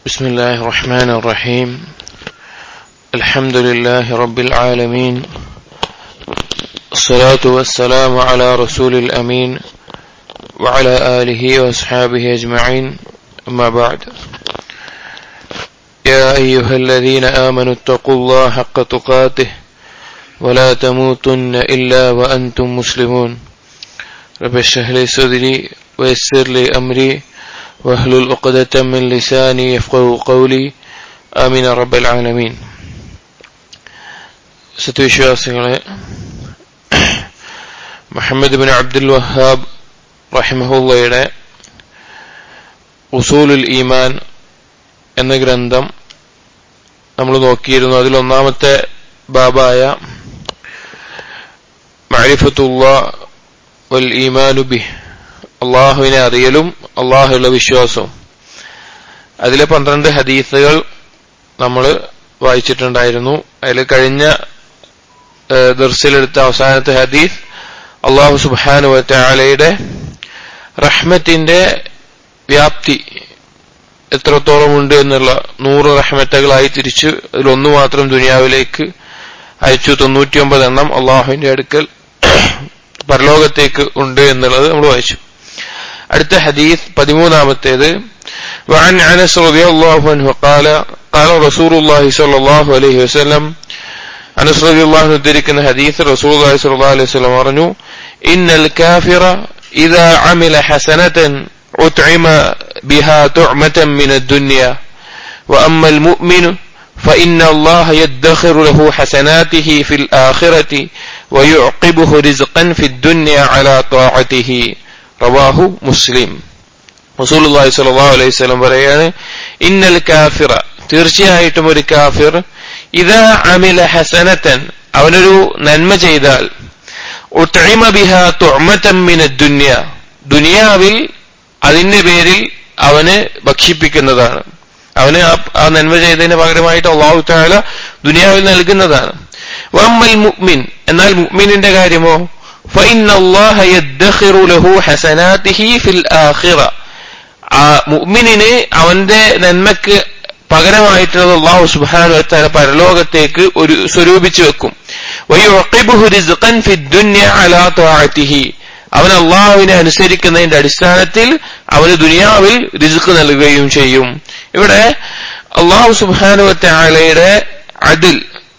بسم الله الرحمن الرحيم الحمد لله رب العالمين الصلاة والسلام على رسول الأمين وعلى آله وأصحابه أجمعين أما بعد يا أيها الذين آمنوا اتقوا الله حق تقاته ولا تموتن إلا وأنتم مسلمون رب اشرح لي صدري ويسر لي أمري واحلل عقدة من لساني يفقه قولي آمين رب العالمين സത്യവിശ്വാസികളെ Muhammad bin Abdul Wahhab റഹിമഹുള്ളയുടെ ഉസൂലുൽ ഈമാൻ എന്ന ഗ്രന്ഥം നമ്മൾ നോക്കിയിരുന്നു അതിൽ ഒന്നാമത്തെ ബാബായ മഅരിഫത്തുള്ള വൽ ഈമാനു ബി അള്ളാഹുവിനെ അറിയലും അള്ളാഹുള്ള വിശ്വാസവും അതിലെ പന്ത്രണ്ട് ഹദീസുകൾ നമ്മൾ വായിച്ചിട്ടുണ്ടായിരുന്നു അതിൽ കഴിഞ്ഞ ദർസിലെടുത്ത അവസാനത്തെ ഹദീസ് അള്ളാഹു സുബാനു വറ്റാലയുടെ റഹ്മത്തിന്റെ വ്യാപ്തി എത്രത്തോളം ഉണ്ട് എന്നുള്ള നൂറ് റഹ്മത്തുകളായി തിരിച്ചു അതിലൊന്നു മാത്രം ദുനിയാവിലേക്ക് അയച്ചു തൊണ്ണൂറ്റിയൊമ്പത് എണ്ണം അള്ളാഹുവിന്റെ അടുക്കൽ പരലോകത്തേക്ക് ഉണ്ട് എന്നുള്ളത് നമ്മൾ വായിച്ചു അടുത്ത ഹദീസ് പതിമൂന്നാമത്തേത് وعن انس رضي الله عنه قال قال رسول الله صلى الله عليه وسلم അനസ് റളിയല്ലാഹു അൻഹു ഉദ്ധരിക്കുന്ന ഹദീസ് റസൂലുള്ളാഹി സ്വല്ലല്ലാഹു അലൈഹി വസല്ലം പറഞ്ഞു ഇന്നൽ കാഫിറ ഇദാ അമില ഹസനതൻ ഉത്ഇമ ബിഹാ തുഅമതൻ മിന الدنيا واما المؤمن فإن الله يدخر له حسناته في الآخرة ويعقبه رزقا في الدنيا على طاعته رواه مسلم റസൂൽ സല്ലല്ലാഹു അലൈഹി വസല്ലം പറയാണ് ഇന്നൽ കാഫിറ തീർച്ചയായിട്ടും ഒരു കാഫിർ ഇതാ അമില ഹസനത്തൻ അവനൊരു നന്മ ചെയ്താൽ ഉത്ഇമ ബിഹ തുഅമതൻ മിന ദുനിയ ദുനിയാവിൽ അതിന്റെ പേരിൽ അവന് ഭക്ഷിപ്പിക്കുന്നതാണ് അവന് ആ നന്മ ചെയ്തതിന് പകരമായിട്ട് അള്ളാഹു താല ദുനിയാവിൽ നൽകുന്നതാണ് വമ്മൽ മുഅ്മിൻ എന്നാൽ മുഅ്മിനിന്റെ കാര്യമോ فإن الله يدخر له حسناته في الآخرة ആ മുഅ്മിനിന് അവന്റെ നന്മക്ക് പകരമായിട്ടുള്ളത് അള്ളാഹു സുബ്ഹാനഹു വതആല പരലോകത്തേക്ക് ഒരു സ്വരൂപിച്ചു വെക്കും വയുഖിബുഹു റിസ്ഖൻ ഫിദ്ദുനിയ അലാ തആതിഹി അവൻ അള്ളാഹുവിനെ അനുസരിക്കുന്നതിന്റെ അടിസ്ഥാനത്തിൽ അവന് ദുനിയാവിൽ റിസ്ക് നൽകുകയും ചെയ്യും ഇവിടെ അള്ളാഹു സുബ്ഹാനഹു വതആലയുടെ അദിൽ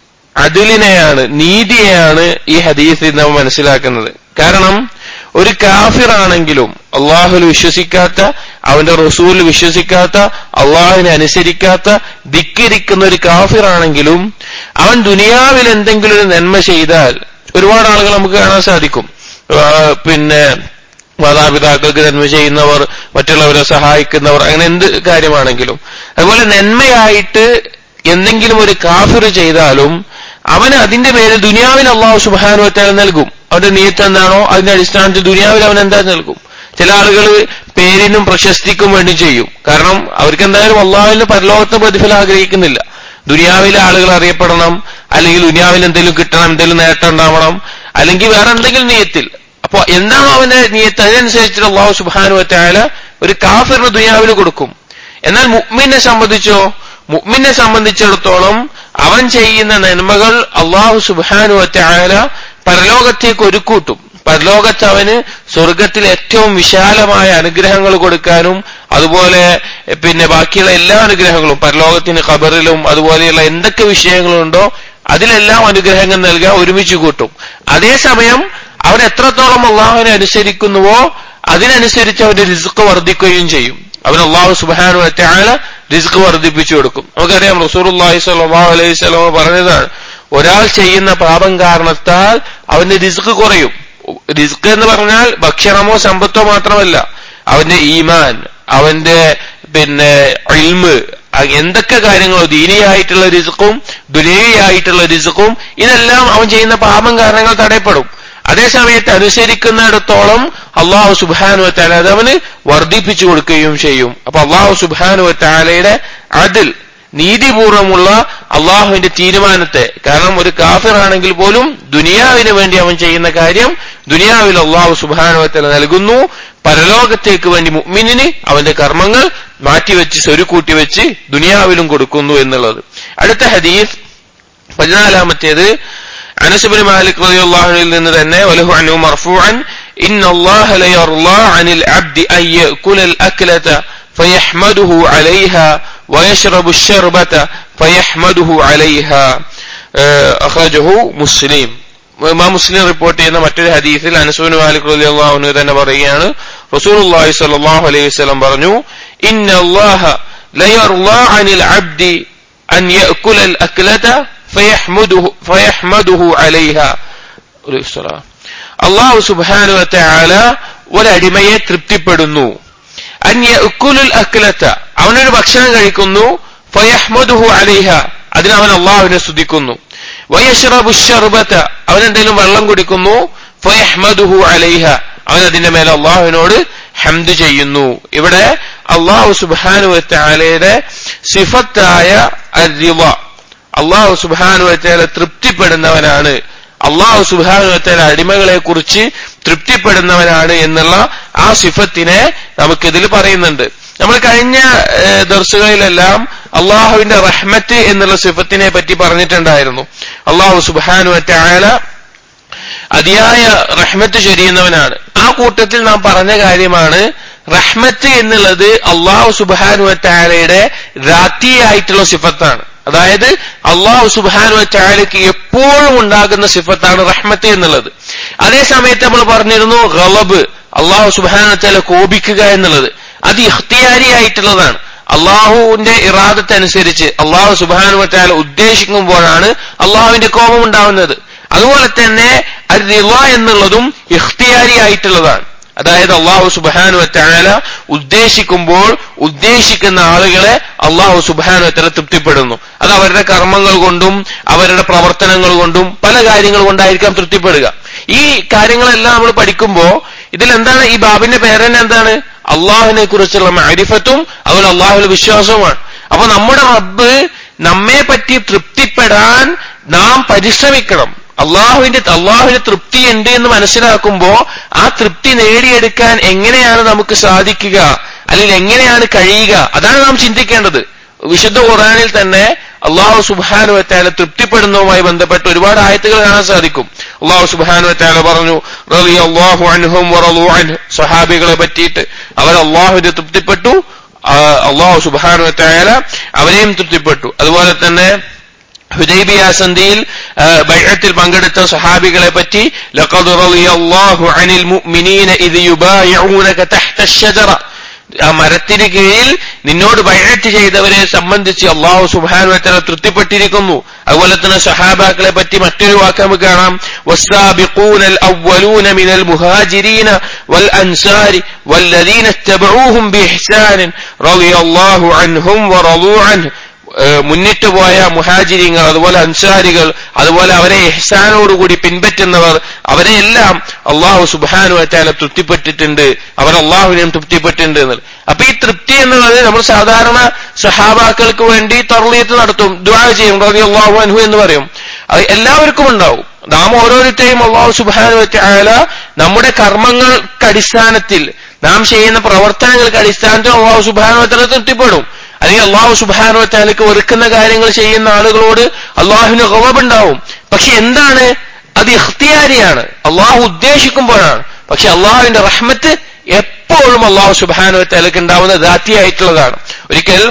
അതിലിനെയാണ് നീതിയെയാണ് ഈ ഹദീസിൽ നാം മനസ്സിലാക്കുന്നത് കാരണം ഒരു കാഫിറാണെങ്കിലും അള്ളാഹുൽ വിശ്വസിക്കാത്ത അവന്റെ റസൂൽ വിശ്വസിക്കാത്ത അള്ളാഹുവിനെ അനുസരിക്കാത്ത ധിക്കരിക്കുന്ന ഒരു കാഫിറാണെങ്കിലും അവൻ ദുനിയാവിൽ എന്തെങ്കിലും ഒരു നന്മ ചെയ്താൽ ഒരുപാട് ആളുകൾ നമുക്ക് കാണാൻ സാധിക്കും പിന്നെ മാതാപിതാക്കൾക്ക് നന്മ ചെയ്യുന്നവർ മറ്റുള്ളവരെ സഹായിക്കുന്നവർ അങ്ങനെ എന്ത് കാര്യമാണെങ്കിലും അതുപോലെ നന്മയായിട്ട് എന്തെങ്കിലും ഒരു കാഫിർ ചെയ്താലും അവന് അതിന്റെ പേരിൽ ദുനിയാവിൽ അള്ളാഹു സുബാനുവറ്റാൽ നൽകും അവന്റെ നീയത്ത് എന്താണോ അതിന്റെ അടിസ്ഥാനത്തിൽ ദുനിയാവിൽ അവൻ എന്താ നൽകും ചില ആളുകൾ പേരിനും പ്രശസ്തിക്കും വേണ്ടി ചെയ്യും കാരണം അവർക്ക് എന്തായാലും അള്ളാഹുവിന്റെ പരലോകത്തെ പ്രതിഫലം ആഗ്രഹിക്കുന്നില്ല ദുനിയാവിലെ ആളുകൾ അറിയപ്പെടണം അല്ലെങ്കിൽ ദുനിയാവിൽ എന്തെങ്കിലും കിട്ടണം എന്തെങ്കിലും നേട്ടം ഉണ്ടാവണം അല്ലെങ്കിൽ വേറെ എന്തെങ്കിലും നീയത്തിൽ അപ്പൊ എന്താണോ അവന്റെ നീയത്ത് അതിനനുസരിച്ചിട്ട് അള്ളാഹു സുബാനു വറ്റാല ഒരു കാഫിറിന് ദുനിയാവിൽ കൊടുക്കും എന്നാൽ മുഅ്മിനെ സംബന്ധിച്ചോ മുഅ്മിനെ സംബന്ധിച്ചിടത്തോളം അവൻ ചെയ്യുന്ന നന്മകൾ അള്ളാഹു സുബാനു വറ്റാല പരലോകത്തേക്ക് ഒരുക്കൂട്ടും പരലോകത്ത് അവന് സ്വർഗത്തിൽ ഏറ്റവും വിശാലമായ അനുഗ്രഹങ്ങൾ കൊടുക്കാനും അതുപോലെ പിന്നെ ബാക്കിയുള്ള എല്ലാ അനുഗ്രഹങ്ങളും പരലോകത്തിന് ഖബറിലും അതുപോലെയുള്ള എന്തൊക്കെ വിഷയങ്ങളുണ്ടോ അതിലെല്ലാം അനുഗ്രഹങ്ങൾ നൽകാൻ ഒരുമിച്ച് കൂട്ടും അതേസമയം അവൻ എത്രത്തോളം അള്ളാഹുവിനെ അനുസരിക്കുന്നുവോ അതിനനുസരിച്ച് അവന്റെ റിസ്ക് വർദ്ധിക്കുകയും ചെയ്യും അവൻ അള്ളാഹു സുബാനു വറ്റാല റിസ്ക് വർദ്ധിപ്പിച്ചു കൊടുക്കും നമുക്കറിയാം റസൂർല്ലാഹി സ്വല്ലല്ലാഹു അലൈഹി സ്വലമ പറഞ്ഞതാണ് ഒരാൾ ചെയ്യുന്ന പാപം കാരണത്താൽ അവന്റെ റിസ്ക് കുറയും റിസ്ക് എന്ന് പറഞ്ഞാൽ ഭക്ഷണമോ സമ്പത്തോ മാത്രമല്ല അവന്റെ ഈമാൻ അവന്റെ പിന്നെ ഇൽമ് എന്തൊക്കെ കാര്യങ്ങളോ ദീനിയായിട്ടുള്ള റിസ്ക്കും ദുനിയായിട്ടുള്ള റിസ്ക്കും ഇതെല്ലാം അവൻ ചെയ്യുന്ന പാപം കാരണങ്ങൾ തടയപ്പെടും അതേസമയത്ത് അനുസരിക്കുന്നിടത്തോളം അള്ളാഹു സുബാനു താല അത് അവന് വർദ്ധിപ്പിച്ചു കൊടുക്കുകയും ചെയ്യും അപ്പൊ അള്ളാഹു സുബാനു താലയുടെ അതിൽ നീതിപൂർവമുള്ള അള്ളാഹുവിന്റെ തീരുമാനത്തെ കാരണം ഒരു കാഫിർ ആണെങ്കിൽ പോലും ദുനിയാവിന് വേണ്ടി അവൻ ചെയ്യുന്ന കാര്യം ദുനിയാവിൽ അള്ളാഹു സുബാനുവത്തല നൽകുന്നു പരലോകത്തേക്ക് വേണ്ടി മുഅ്മിനിന് അവന്റെ കർമ്മങ്ങൾ മാറ്റിവെച്ച് സ്വരുക്കൂട്ടി വെച്ച് ദുനിയാവിലും കൊടുക്കുന്നു എന്നുള്ളത് അടുത്ത ഹദീസ് പതിനാലാമത്തേത് അനസുബിൻ മാലിക് റളിയല്ലാഹുവിൽ നിന്ന് തന്നെ വലഹു അൻഹു മർഫൂഅൻ ഇന്ന അല്ലാഹ ലയർളാ അനിൽ അബ്ദി അൻ യഅകുലൽ അക്ലത ഫയഹ്മദുഹു അലൈഹ ويشرب الشربة فيحمده عليها أخرجه مسلم ഇമാം മുസ്ലിം റിപ്പോർട്ട് ചെയ്യുന്ന മറ്റൊരു ഹദീസിൽ അനസൂൻ മാലിക് റളിയല്ലാഹു അൻഹു തന്നെ പറയുകയാണ് റസൂലുള്ളാഹി സ്വല്ലല്ലാഹു അലൈഹി വസല്ലം പറഞ്ഞു ഇന്ന അല്ലാഹ ലയർളാ അനിൽ അബ്ദി അൻ യഅകുല അൽ അക്ലത ഫയഹ്മദുഹു ഫയഹ്മദുഹു അലൈഹ അല്ലാഹു സുബ്ഹാനഹു വ തആല ഒരടിമയെ തൃപ്തിപ്പെടുന്നു അൻ യഅകുലുൽ അക്ലത അവനൊരു ഭക്ഷണം കഴിക്കുന്നു ഫയഹ്മദുഹു അലൈഹ അതിന് അവൻ അള്ളാഹുവിനെ സ്തുതിക്കുന്നു വയഷ്റബു ഷർബത അവൻ എന്തെങ്കിലും വെള്ളം കുടിക്കുന്നു ഫയഹ്മദുഹു അലൈഹ അവൻ അതിന്റെ മേലെ അള്ളാഹുവിനോട് ഹംദ് ചെയ്യുന്നു ഇവിടെ അള്ളാഹു സുബാനു വറ്റാലയുടെ സിഫത്തായ അരിവ അള്ളാഹു സുബാനു വറ്റാല തൃപ്തിപ്പെടുന്നവനാണ് അള്ളാഹു സുബാനു വറ്റാല അടിമകളെ കുറിച്ച് തൃപ്തിപ്പെടുന്നവനാണ് എന്നുള്ള ആ സിഫത്തിനെ നമുക്കിതിൽ പറയുന്നുണ്ട് നമ്മൾ കഴിഞ്ഞ ദർസുകളിലെല്ലാം അള്ളാഹുവിന്റെ റഹ്മത്ത് എന്നുള്ള സിഫത്തിനെ പറ്റി പറഞ്ഞിട്ടുണ്ടായിരുന്നു അള്ളാഹു സുബാനു വറ്റാല അതിയായ റഹ്മത്ത് ചൊരിയുന്നവനാണ് ആ കൂട്ടത്തിൽ നാം പറഞ്ഞ കാര്യമാണ് റഹ്മത്ത് എന്നുള്ളത് അള്ളാഹു സുബാനു വറ്റാലയുടെ റാത്തിയായിട്ടുള്ള സിഫത്താണ് അതായത് അള്ളാഹു സുബാനു വറ്റാലയ്ക്ക് എപ്പോഴും ഉണ്ടാകുന്ന സിഫത്താണ് റഹ്മത്ത് എന്നുള്ളത് അതേ സമയത്ത് നമ്മൾ പറഞ്ഞിരുന്നു ഗളബ് അള്ളാഹു സുബാനു വറ്റാല കോപിക്കുക എന്നുള്ളത് അത് ഇഖ്തിയാരിയായിട്ടുള്ളതാണ് അള്ളാഹുവിന്റെ ഇറാദത്തനുസരിച്ച് അള്ളാഹു സുബാനു വറ്റാല ഉദ്ദേശിക്കുമ്പോഴാണ് അള്ളാഹുവിന്റെ കോപം ഉണ്ടാവുന്നത് അതുപോലെ തന്നെ അരിള എന്നുള്ളതും ഇഖ്തിയാരി ആയിട്ടുള്ളതാണ് അതായത് അള്ളാഹു സുബാനു വറ്റാല ഉദ്ദേശിക്കുമ്പോൾ ഉദ്ദേശിക്കുന്ന ആളുകളെ അള്ളാഹു സുബാനു വറ്റാല തൃപ്തിപ്പെടുന്നു അത് അവരുടെ കർമ്മങ്ങൾ കൊണ്ടും അവരുടെ പ്രവർത്തനങ്ങൾ കൊണ്ടും പല കാര്യങ്ങൾ കൊണ്ടായിരിക്കാം തൃപ്തിപ്പെടുക ഈ കാര്യങ്ങളെല്ലാം നമ്മൾ പഠിക്കുമ്പോൾ ഇതിൽ എന്താണ് ഈ ബാബിന്റെ പേരന്നെ എന്താണ് അള്ളാഹുവിനെ കുറിച്ചുള്ള മാരിഫത്തും അതുപോലെ അള്ളാഹുവിന്റെ വിശ്വാസവുമാണ് അപ്പൊ നമ്മുടെ റബ്ബ് നമ്മെ പറ്റി തൃപ്തിപ്പെടാൻ നാം പരിശ്രമിക്കണം അള്ളാഹുവിന്റെ അള്ളാഹുവിന്റെ തൃപ്തി ഉണ്ട് എന്ന് മനസ്സിലാക്കുമ്പോ ആ തൃപ്തി നേടിയെടുക്കാൻ എങ്ങനെയാണ് നമുക്ക് സാധിക്കുക അല്ലെങ്കിൽ എങ്ങനെയാണ് കഴിയുക അതാണ് നാം ചിന്തിക്കേണ്ടത് വിശുദ്ധ ഖുറാനിൽ തന്നെ അള്ളാഹു സുബാനു വറ്റാല തൃപ്തിപ്പെടുന്നതുമായി ബന്ധപ്പെട്ട് ഒരുപാട് ആയത്തുകൾ കാണാൻ സാധിക്കും അള്ളാഹു സുബാനു വറ്റാല പറഞ്ഞു റലി അള്ളാഹു അൻഹും വറലു അൻഹു സഹാബികളെ പറ്റിയിട്ട് അവർ അള്ളാഹുവിന്റെ തൃപ്തിപ്പെട്ടു അള്ളാഹു സുബാനു വറ്റാല അവരെയും തൃപ്തിപ്പെട്ടു അതുപോലെ തന്നെ ഹുദൈബിയ സന്ധിയിൽ ബൈഅത്തിൽ പങ്കെടുത്ത സഹാബികളെ പറ്റി ലഖദ് റളിയല്ലാഹു അനിൽ മുഅ്മിനീന ഇദ് യുബായിഊനക തഹ്ത അഷ്ജറ ആ മരത്തിന് കീഴിൽ നിന്നോട് ബൈഅത്ത് ചെയ്തവരെ സംബന്ധിച്ച് അള്ളാഹു സുബ്ഹാനഹു വതആല തൃപ്തിപ്പെട്ടിരിക്കുന്നു അതുപോലെ തന്നെ സഹാബാക്കളെ പറ്റി മറ്റൊരു വാക്ക് നമുക്ക് കാണാം വസ്സാബിഖൂനൽ അവ്വലൂന മിനൽ മുഹാജിരീന വൽ അൻസാരി വല്ലദീന ഇത്തബഊഹും ബിഇഹ്സാൻ റളിയല്ലാഹു അൻഹും വറളൂ അൻഹു മുന്നിട്ട് പോയ മുഹാജിരിങ്ങൾ അതുപോലെ അൻസാരികൾ അതുപോലെ അവരെ എഹ്സാനോടുകൂടി പിൻപറ്റുന്നവർ അവരെയെല്ലാം അള്ളാഹു സുബാനു വറ്റാല തൃപ്തിപ്പെട്ടിട്ടുണ്ട് അവർ അള്ളാഹുവിനെയും തൃപ്തിപ്പെട്ടിട്ടുണ്ട് എന്നുള്ളത് അപ്പൊ ഈ തൃപ്തി എന്നുള്ളത് നമ്മൾ സാധാരണ സഹാബാക്കൾക്ക് വേണ്ടി തർളിയത്ത് നടത്തും ദ്വാ ചെയ്യും റബി അള്ളാഹു അൻഹു എന്ന് പറയും അത് എല്ലാവർക്കും ഉണ്ടാവും നാം ഓരോരുത്തരെയും അള്ളാഹു സുബാനു വറ്റാല നമ്മുടെ കർമ്മങ്ങൾക്ക് അടിസ്ഥാനത്തിൽ നാം ചെയ്യുന്ന പ്രവർത്തനങ്ങൾക്ക് അടിസ്ഥാനത്തിൽ അള്ളാഹു സുബാനു വറ്റാല തൃപ്തിപ്പെടും അല്ലെങ്കിൽ അള്ളാഹു സുബാനുവറ്റാലക്ക് വെറുക്കുന്ന കാര്യങ്ങൾ ചെയ്യുന്ന ആളുകളോട് അള്ളാഹുവിന് ഗവബുണ്ടാവും പക്ഷെ എന്താണ് അത് ഇഖ്തിയാരിയാണ് അള്ളാഹു ഉദ്ദേശിക്കുമ്പോഴാണ് പക്ഷെ അള്ളാഹുവിന്റെ റഹ്മത്ത് എപ്പോഴും അള്ളാഹു സുബാനുവറ്റാലക്ക് ഉണ്ടാവുന്ന ദാത്തിയായിട്ടുള്ളതാണ് ഒരിക്കൽ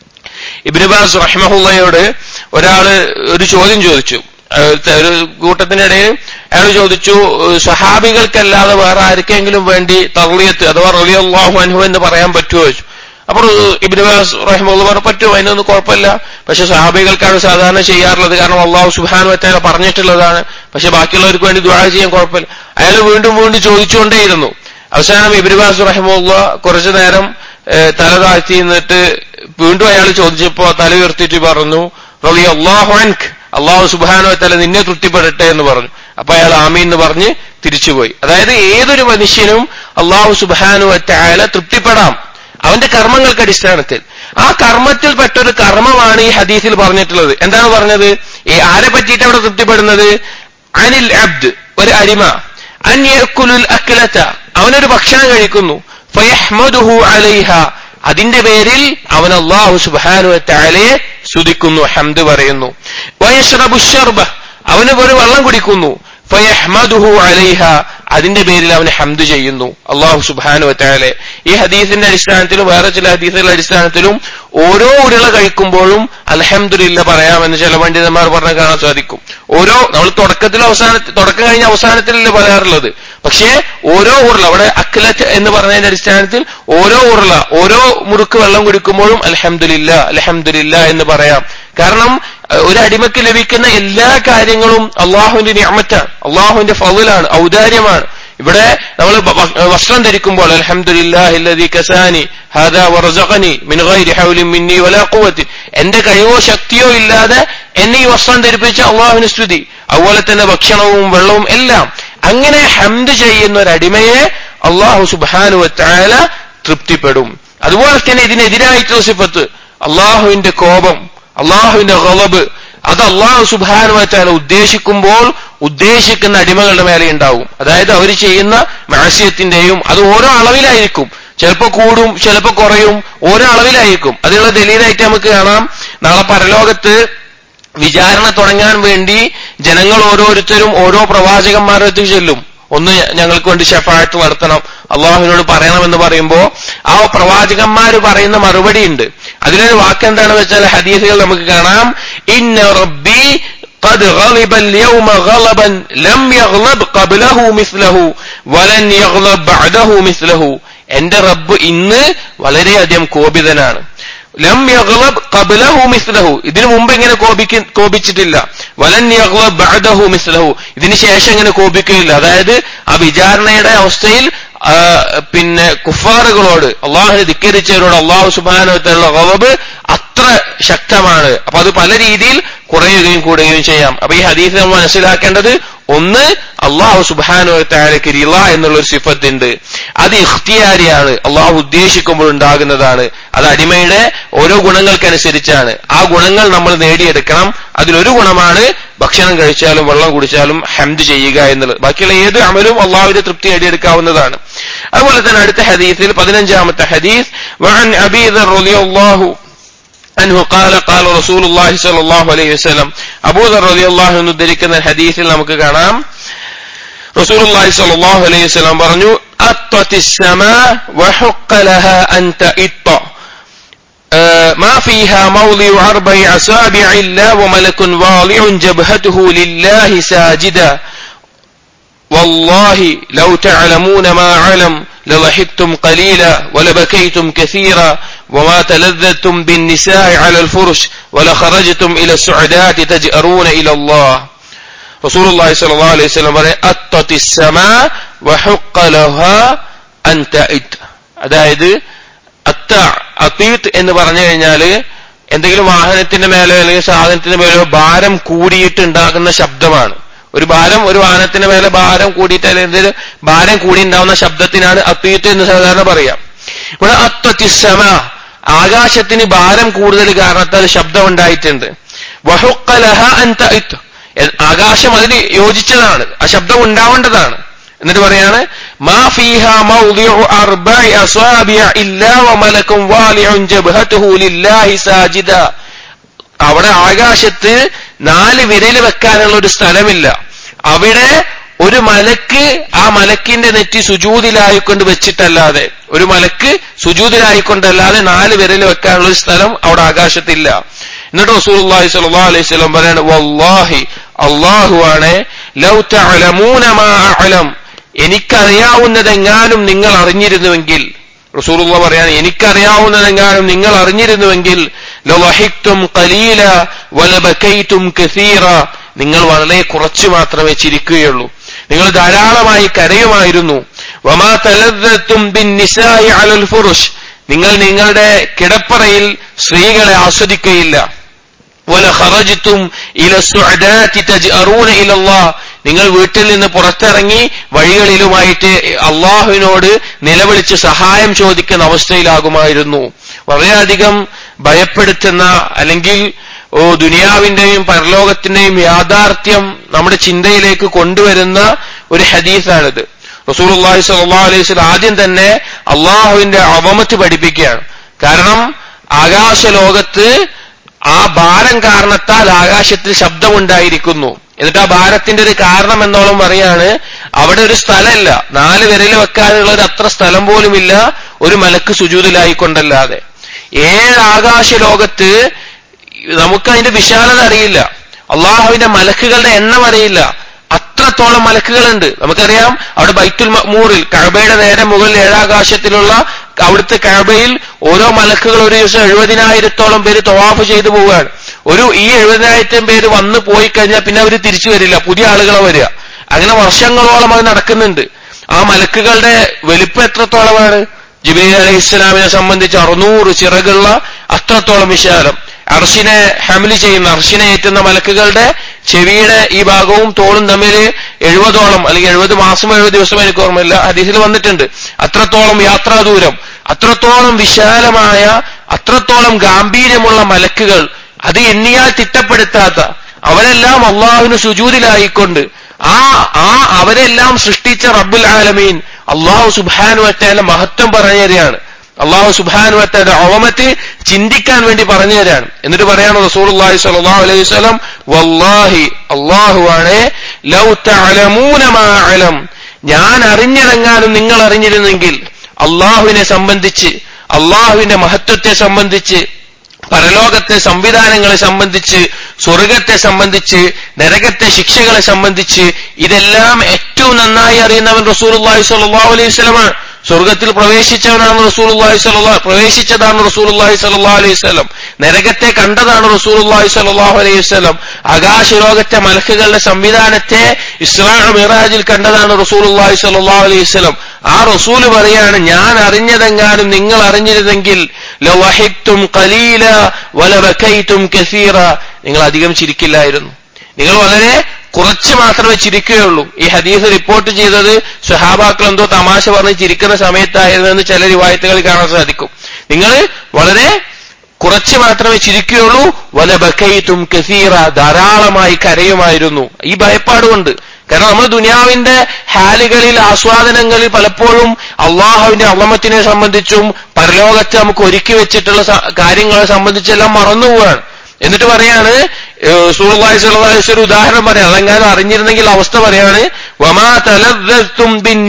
ഇബ്നുബാസ് റഹ്മഹുള്ളയോട് ഒരാള് ഒരു ചോദ്യം ചോദിച്ചു ഒരു കൂട്ടത്തിനിടയിൽ അയാൾ ചോദിച്ചു സഹാബികൾക്കല്ലാതെ വേറെ ആർക്കെങ്കിലും വേണ്ടി തർളിയത്ത് അഥവാ റളിയല്ലാഹു അൻഹു എന്ന് പറയാൻ പറ്റുമോ ചോദിച്ചു അപ്പോൾ ഇബിനുബാസ് റഹിമുള്ള പറഞ്ഞു പറ്റും അതിനൊന്നും കുഴപ്പമില്ല പക്ഷെ സഹാബികൾക്കാണ് സാധാരണ ചെയ്യാറുള്ളത് കാരണം അള്ളാഹു സുബാൻ വറ്റാല പറഞ്ഞിട്ടുള്ളതാണ് പക്ഷെ ബാക്കിയുള്ളവർക്ക് വേണ്ടി ദ്വാര ചെയ്യാൻ കുഴപ്പമില്ല അയാൾ വീണ്ടും വീണ്ടും ചോദിച്ചുകൊണ്ടേയിരുന്നു അവസാനം ഇബിനുബാസ് റഹിമുള്ള കുറച്ചു നേരം തല താഴ്ത്തി നിന്നിട്ട് വീണ്ടും അയാൾ ചോദിച്ചപ്പോ തല ഉയർത്തിയിട്ട് പറഞ്ഞു റളി അള്ളാഹു അൻഖ് അള്ളാഹു സുബാനു വറ്റാല നിന്നെ തൃപ്തിപ്പെടട്ടെ എന്ന് പറഞ്ഞു അപ്പൊ അയാൾ ആമീൻ എന്ന് പറഞ്ഞ് തിരിച്ചുപോയി അതായത് ഏതൊരു മനുഷ്യനും അള്ളാഹു സുബാനു വറ്റാല തൃപ്തിപ്പെടാം അവന്റെ കർമ്മങ്ങൾക്ക് അടിസ്ഥാനത്തിൽ ആ കർമ്മത്തിൽപ്പെട്ട ഒരു കർമ്മമാണ് ഈ ഹദീസിൽ പറഞ്ഞിട്ടുള്ളത് എന്താണ് പറഞ്ഞത് ഈ ആരെ പറ്റിയിട്ട് അവിടെ തൃപ്തിപ്പെടുന്നത് അനിൽ അബ്ദ് ഒരു അരിമ അന്യക്കുലുൽ അക്കിലത്ത അവനൊരു ഭക്ഷണം കഴിക്കുന്നു ഫയഹ്മദുഹു അലൈഹ അതിന്റെ പേരിൽ അവൻ അള്ളാഹു സുബാനു താലയെ സ്തുതിക്കുന്നു ഹംദ് പറയുന്നു വയഷ്റബു ഷർബ അവന് ഒരു വെള്ളം കുടിക്കുന്നു ഫയഹ്മദുഹു അലൈഹ അതിന്റെ പേരിൽ അവന് ഹംദ് ചെയ്യുന്നു അള്ളാഹു സുബാനു വറ്റാലെ ഈ ഹദീസിന്റെ അടിസ്ഥാനത്തിലും വേറെ ചില ഹദീസുകളുടെ അടിസ്ഥാനത്തിലും ഓരോ ഉരുള കഴിക്കുമ്പോഴും അലഹമില്ല പറയാമെന്ന് ചില പണ്ഡിതന്മാർ പറഞ്ഞ കാണാൻ സാധിക്കും ഓരോ നമ്മൾ തുടക്കത്തിൽ അവസാന തുടക്കം കഴിഞ്ഞ അവസാനത്തിലല്ലേ പറയാറുള്ളത് പക്ഷേ ഓരോ ഉരുള അവിടെ അക്ലറ്റ് എന്ന് പറഞ്ഞതിന്റെ അടിസ്ഥാനത്തിൽ ഓരോ ഉരുള ഓരോ മുറുക്ക് വെള്ളം കുടിക്കുമ്പോഴും അലഹമില്ല അലഹമില്ല എന്ന് പറയാം കാരണം ഒരു അടിമയ്ക്ക് ലഭിക്കുന്ന എല്ലാ കാര്യങ്ങളും അള്ളാഹുവിന്റെ നിയമറ്റാണ് അള്ളാഹുവിന്റെ ഫൗലാണ് ഔദാര്യമാണ് ഇവിടെ നമ്മൾ വസ്ത്രം ധരിക്കുമ്പോൾ അലഹമുല്ലാ കസാനി ഹാദാ വറസഖനി മിൻ ഗൈരി ഹൗലിൻ മിന്നി വലാ ഖുവത്തി എന്റെ കഴിവോ ശക്തിയോ ഇല്ലാതെ എന്നെ ഈ വസ്ത്രം ധരിപ്പിച്ച അള്ളാഹുവിന് സ്തുതി അതുപോലെ തന്നെ ഭക്ഷണവും വെള്ളവും എല്ലാം അങ്ങനെ ഹംദ് ചെയ്യുന്ന ഒരു അടിമയെ അള്ളാഹു സുബാനുവത്തായ തൃപ്തിപ്പെടും അതുപോലെ തന്നെ ഇതിനെതിരായിട്ടുള്ള സിഫത്ത് അള്ളാഹുവിന്റെ കോപം അള്ളാഹുവിന്റെ ഗളബ് അത് അള്ളാഹു സുബാനുവത്താല ഉദ്ദേശിക്കുമ്പോൾ ഉദ്ദേശിക്കുന്ന അടിമകളുടെ മേലെ ഉണ്ടാവും അതായത് അവർ ചെയ്യുന്ന മാസ്യത്തിന്റെയും അത് ഓരോ അളവിലായിരിക്കും ചിലപ്പോൾ കൂടും ചിലപ്പോൾ കുറയും ഓരോ അളവിലായിരിക്കും അതിനുള്ള ദലീലായിട്ട് നമുക്ക് കാണാം നാളെ പരലോകത്ത് വിചാരണ തുടങ്ങാൻ വേണ്ടി ജനങ്ങൾ ഓരോരുത്തരും ഓരോ പ്രവാചകന്മാരുടെ അടുത്ത് ചെല്ലും ഒന്ന് ഞങ്ങൾക്ക് വേണ്ടി ഷെഫായത്ത് നടത്തണം അള്ളാഹുവിനോട് പറയണമെന്ന് പറയുമ്പോൾ ആ പ്രവാചകന്മാർ പറയുന്ന മറുപടി ഉണ്ട് അതിലൊരു വാക്ക് എന്താണെന്ന് വെച്ചാൽ ഹദീസുകൾ നമുക്ക് കാണാം ഇന്ന റബ്ബി قد غضب اليوم غضبا لم يغضب قبله مثله ولن يغضب بعده مثله എന്റെ റബ്ബ് ഇന്ന് വളരെയധികം കോപിതനാണ് ലം യഗ്ലബ് ഖബ്ലഹു മിസ്ലഹു ഇതിനു മുമ്പ് ഇങ്ങനെ കോപിക്ക കോപിച്ചിട്ടില്ല വലൻ യഗ്ലബ് ബഅദഹു മിസ്ലഹു ഇതിന് ശേഷം ഇങ്ങനെ കോപിക്കുകയില്ല അതായത് ആ വിചാരണയുടെ അവസ്ഥയിൽ പിന്നെ കുഫാറുകളോട് അള്ളാഹുനെ ധിക്കരിച്ചവരോട് അള്ളാഹു സുബാനുള്ള ഗവബ് അത്ര ശക്തമാണ് അപ്പൊ അത് പല രീതിയിൽ കുറയുകയും കൂടുകയും ചെയ്യാം അപ്പൊ ഈ ഹദീസ് നമ്മൾ മനസ്സിലാക്കേണ്ടത് ഒന്ന് അള്ളാഹു സുബാനുവത്താലക്ക് റിള എന്നുള്ള ഒരു സിഫത്തുണ്ട് അത് ഇഖ്തിയാരിയാണ് അള്ളാഹു ഉദ്ദേശിക്കുമ്പോൾ ഉണ്ടാകുന്നതാണ് അത് അടിമയുടെ ഓരോ ഗുണങ്ങൾക്കനുസരിച്ചാണ് ആ ഗുണങ്ങൾ നമ്മൾ നേടിയെടുക്കണം അതിലൊരു ഗുണമാണ് ഭക്ഷണം കഴിച്ചാലും വെള്ളം കുടിച്ചാലും ഹംദ് ചെയ്യുക എന്നുള്ളത് ബാക്കിയുള്ള ഏത് അമലും അള്ളാഹുവിന്റെ തൃപ്തി നേടിയെടുക്കാവുന്നതാണ് അതുപോലെ തന്നെ അടുത്ത ഹദീസിൽ പതിനഞ്ചാമത്തെ ഹദീസ് وعن أبي ذر رضي الله عنه قال قال رسول الله صلى الله عليه وسلم അബൂ ദർ റളിയല്ലാഹു അൻഹു ഉദ്ധരിക്കുന്ന ഹദീസിൽ നമുക്ക് കാണാം റസൂൽ അള്ളാഹി സ്വല്ലല്ലാഹു അലൈഹി വസല്ലം പറഞ്ഞു അത്തത്തിസ് സമാ വഹുഖ ലഹാ അൻ തഇത്ത ما فيها موضع أربع أصابع إلا وملك واضع جبهته لله ساجدا والله لو تعلمون ما علم لضحكتم قليلا ولبكيتم كثيرا وما تلذذتم بالنساء على الفرش ولخرجتم إلى السعدات تجأرون إلى الله رسول الله صلى الله عليه وسلم قال أطت السماء وحق لها أن تأت അതായത് അത്ത അത്തീത്ത് എന്ന് പറഞ്ഞു കഴിഞ്ഞാല് എന്തെങ്കിലും വാഹനത്തിന്റെ മേലോ അല്ലെങ്കിൽ സാധനത്തിന്റെ മേലോ ഭാരം കൂടിയിട്ട് ഉണ്ടാകുന്ന ശബ്ദമാണ് ഒരു ഭാരം ഒരു വാഹനത്തിന്റെ മേലെ ഭാരം കൂടിയിട്ട് അല്ലെങ്കിൽ എന്തെങ്കിലും ഭാരം കൂടി ഉണ്ടാവുന്ന ശബ്ദത്തിനാണ് അത്തീത്ത് എന്ന് സാധാരണ പറയാം ഇവിടെ അത്തത്തിസമ ആകാശത്തിന് ഭാരം കൂടുതൽ കാരണത്താൽ ശബ്ദം ഉണ്ടായിട്ടുണ്ട് വഹുക്കലഹ അൻത ആകാശം അതിന് യോജിച്ചതാണ് ആ ശബ്ദം ഉണ്ടാവേണ്ടതാണ് എന്നിട്ട് പറയാണ് മാ ഫീഹ മൗദിഉ അർബഇ അസാബിഅ ഇല്ലാ വമലകും വാലിഉൻ ജബ്ഹതുഹു ലില്ലാഹി സാജിദ അവിടെ ആകാശത്ത് നാല് വിരൽ വെക്കാനുള്ള ഒരു സ്ഥലമില്ല അവിടെ ഒരു മലക്ക് ആ മലക്കിന്റെ നെറ്റി സുജൂതിലായിക്കൊണ്ട് വെച്ചിട്ടല്ലാതെ ഒരു മലക്ക് സുജൂതിലായിക്കൊണ്ടല്ലാതെ നാല് വിരൽ വെക്കാനുള്ള ഒരു സ്ഥലം അവിടെ ആകാശത്തില്ല എന്നിട്ട് റസൂലുള്ളാഹി സ്വല്ലല്ലാഹു അലൈഹി വസല്ലം പറയാണ് വല്ലാഹി അല്ലാഹു ആണ് ലൗ തഅലമൂന മാ അഅലം എനിക്കറിയാവുന്നതെങ്ങാനും നിങ്ങൾ അറിഞ്ഞിരുന്നുവെങ്കിൽ റസൂലുള്ള പറയാണ് എനിക്കറിയാവുന്നതെങ്ങാനും നിങ്ങൾ അറിഞ്ഞിരുന്നുവെങ്കിൽ ലവഹിക്തും ഖലീല വലബകൈതും കസീറ നിങ്ങൾ വളരെ കുറച്ചു മാത്രമേ ചിരിക്കുകയുള്ളൂ നിങ്ങൾ ധാരാളമായി കരയുമായിരുന്നു വമാ തലദ്ദത്തും ബിൻ നിസായി അലൽ ഫുറുഷ് നിങ്ങൾ നിങ്ങളുടെ കിടപ്പറയിൽ സ്ത്രീകളെ ആസ്വദിക്കുകയില്ല വല ഖറജ്തും ഇല സുഅദാതി തജ്അറൂന ഇല അല്ലാഹ് നിങ്ങൾ വീട്ടിൽ നിന്ന് പുറത്തിറങ്ങി വഴികളിലുമായിട്ട് അള്ളാഹുവിനോട് നിലവിളിച്ച് സഹായം ചോദിക്കുന്ന അവസ്ഥയിലാകുമായിരുന്നു വളരെയധികം ഭയപ്പെടുത്തുന്ന അല്ലെങ്കിൽ ഓ ദുനിയാവിന്റെയും പരലോകത്തിന്റെയും യാഥാർത്ഥ്യം നമ്മുടെ ചിന്തയിലേക്ക് കൊണ്ടുവരുന്ന ഒരു ഹദീസാണിത് റസൂലുള്ളാഹി സ്വല്ലല്ലാഹു അലൈഹി വസല്ലം ആദ്യം തന്നെ അള്ളാഹുവിന്റെ അവമത്ത് പഠിപ്പിക്കുകയാണ് കാരണം ആകാശലോകത്ത് ആ ഭാരം കാരണത്താൽ ആകാശത്തിൽ ശബ്ദമുണ്ടായിരിക്കുന്നു എന്നിട്ട് ആ ഭാരത്തിന്റെ ഒരു കാരണം എന്നോളം പറയാണ് അവിടെ ഒരു സ്ഥലമല്ല നാല് വിരൽ വെക്കാനുള്ള ഒരു അത്ര സ്ഥലം പോലുമില്ല ഒരു മലക്ക് സുജൂതിലായിക്കൊണ്ടല്ലാതെ ഏഴ് ആകാശ ലോകത്ത് നമുക്ക് അതിന്റെ വിശാലത അറിയില്ല അള്ളാഹുവിന്റെ മലക്കുകളുടെ എണ്ണം അറിയില്ല അത്രത്തോളം മലക്കുകളുണ്ട് നമുക്കറിയാം അവിടെ ബൈത്തുൽ മൂറിൽ കഴബയുടെ നേരെ മുകളിൽ ഏഴാകാശത്തിലുള്ള അവിടുത്തെ കഴബയിൽ ഓരോ മലക്കുകൾ ഒരു ദിവസം എഴുപതിനായിരത്തോളം പേര് തവാഫ് ചെയ്തു പോവുകയാണ് ഒരു ഈ എഴുപതിനായിരം പേര് വന്ന് പോയി കഴിഞ്ഞാൽ പിന്നെ അവർ തിരിച്ചു വരില്ല പുതിയ ആളുകളെ വരിക അങ്ങനെ വർഷങ്ങളോളം അത് നടക്കുന്നുണ്ട് ആ മലക്കുകളുടെ വലിപ്പം എത്രത്തോളമാണ് ജിബിലി അലൈഹി ഇസ്ലാമിനെ സംബന്ധിച്ച് അറുന്നൂറ് ചിറകുള്ള അത്രത്തോളം വിശാലം അർഷിനെ ഹമില് ചെയ്യുന്ന അർഷിനെ ഏറ്റുന്ന മലക്കുകളുടെ ചെവിയുടെ ഈ ഭാഗവും തോളും തമ്മിൽ എഴുപതോളം അല്ലെങ്കിൽ എഴുപത് മാസം എഴുപത് ദിവസം എനിക്ക് ഓർമ്മയില്ല ഹദീസിൽ വന്നിട്ടുണ്ട് അത്രത്തോളം യാത്രാ ദൂരം അത്രത്തോളം വിശാലമായ അത്രത്തോളം ഗാംഭീര്യമുള്ള മലക്കുകൾ അത് എണ്ണിയാൽ തിട്ടപ്പെടുത്താത്ത അവരെല്ലാം അള്ളാഹുവിന് സുജൂതിലായിക്കൊണ്ട് ആ ആ അവരെല്ലാം സൃഷ്ടിച്ച റബ്ബുൽ ആലമീൻ അള്ളാഹു സുബാനു വറ്റാല മഹത്വം പറഞ്ഞു തരികയാണ് അള്ളാഹു സുബാനു വറ്റാല അവമത്ത് ചിന്തിക്കാൻ വേണ്ടി പറഞ്ഞു തരാണ് എന്നിട്ട് പറയാണ് റസൂലുള്ളാഹി സ്വല്ലല്ലാഹു അലൈഹി വസല്ലം വല്ലാഹി അള്ളാഹു ആണ് ലൗ തഅലമൂന മാ അലം ഞാൻ അറിഞ്ഞിറങ്ങാനും നിങ്ങൾ അറിഞ്ഞിരുന്നെങ്കിൽ അള്ളാഹുവിനെ സംബന്ധിച്ച് അള്ളാഹുവിന്റെ മഹത്വത്തെ സംബന്ധിച്ച് പരലോകത്തെ സംവിധാനങ്ങളെ സംബന്ധിച്ച് സ്വർഗത്തെ സംബന്ധിച്ച് നരകത്തെ ശിക്ഷകളെ സംബന്ധിച്ച് ഇതെല്ലാം ഏറ്റവും നന്നായി അറിയുന്നവൻ റസൂലുള്ളാഹി സ്വല്ലല്ലാഹു അലൈഹി വസല്ലമാണ് സ്വർഗത്തിൽ പ്രവേശിച്ചവനാണ് റസൂലുള്ളാഹി സ്വല്ലല്ലാഹു പ്രവേശിച്ചതാണ് റസൂലുള്ളാഹി സ്വല്ലല്ലാഹു അലൈഹി വസല്ലം നരകത്തെ കണ്ടതാണ് റസൂലുള്ളാഹി സ്വല്ലല്ലാഹു അലൈഹി വസല്ലം ആകാശലോകത്തെ മലക്കുകളുടെ സംവിധാനത്തെ ഇസ്രാ മിറാജിൽ കണ്ടതാണ് റസൂലുള്ളാഹി സ്വല്ലല്ലാഹു അലൈഹി വസല്ലം ആ റസൂല് പറയാണ് ഞാൻ അറിഞ്ഞതെങ്ങാനും നിങ്ങൾ അറിഞ്ഞിരുന്നെങ്കിൽ ലവഹിത്തും ഖലീല വലബക്കൈത്തും കസീറ നിങ്ങൾ അധികം ചിരിക്കില്ലായിരുന്നു നിങ്ങൾ വളരെ കുറച്ച് മാത്രമേ ചിരിക്കുകയുള്ളൂ ഈ ഹദീസ് റിപ്പോർട്ട് ചെയ്തത് സ്വഹാബാക്കൾ എന്തോ തമാശ പറഞ്ഞ് ചിരിക്കുന്ന സമയത്തായിരുന്നു എന്ന് ചില റിവായത്തുകളിൽ കാണാൻ സാധിക്കും നിങ്ങൾ വളരെ കുറച്ച് മാത്രമേ ചിരിക്കുകയുള്ളൂ വല ബക്കൈത്തും കസീറ ധാരാളമായി കരയുമായിരുന്നു ഈ ഭയപ്പാടുകൊണ്ട് കാരണം നമ്മൾ ദുനിയാവിന്റെ ഹാലുകളിൽ ആസ്വാദനങ്ങളിൽ പലപ്പോഴും അള്ളാഹുവിന്റെ അള്ളമത്തിനെ സംബന്ധിച്ചും പരലോകത്ത് നമുക്ക് ഒരുക്കി വെച്ചിട്ടുള്ള കാര്യങ്ങളെ സംബന്ധിച്ചെല്ലാം മറന്നുപോവാണ് എന്നിട്ട് പറയാണ് സൂർവായി സുലഭാസ് ഒരു ഉദാഹരണം പറയാം അതെങ്ങാനും അറിഞ്ഞിരുന്നെങ്കിൽ അവസ്ഥ പറയാണ് വമാ തലത്തും ബിൻ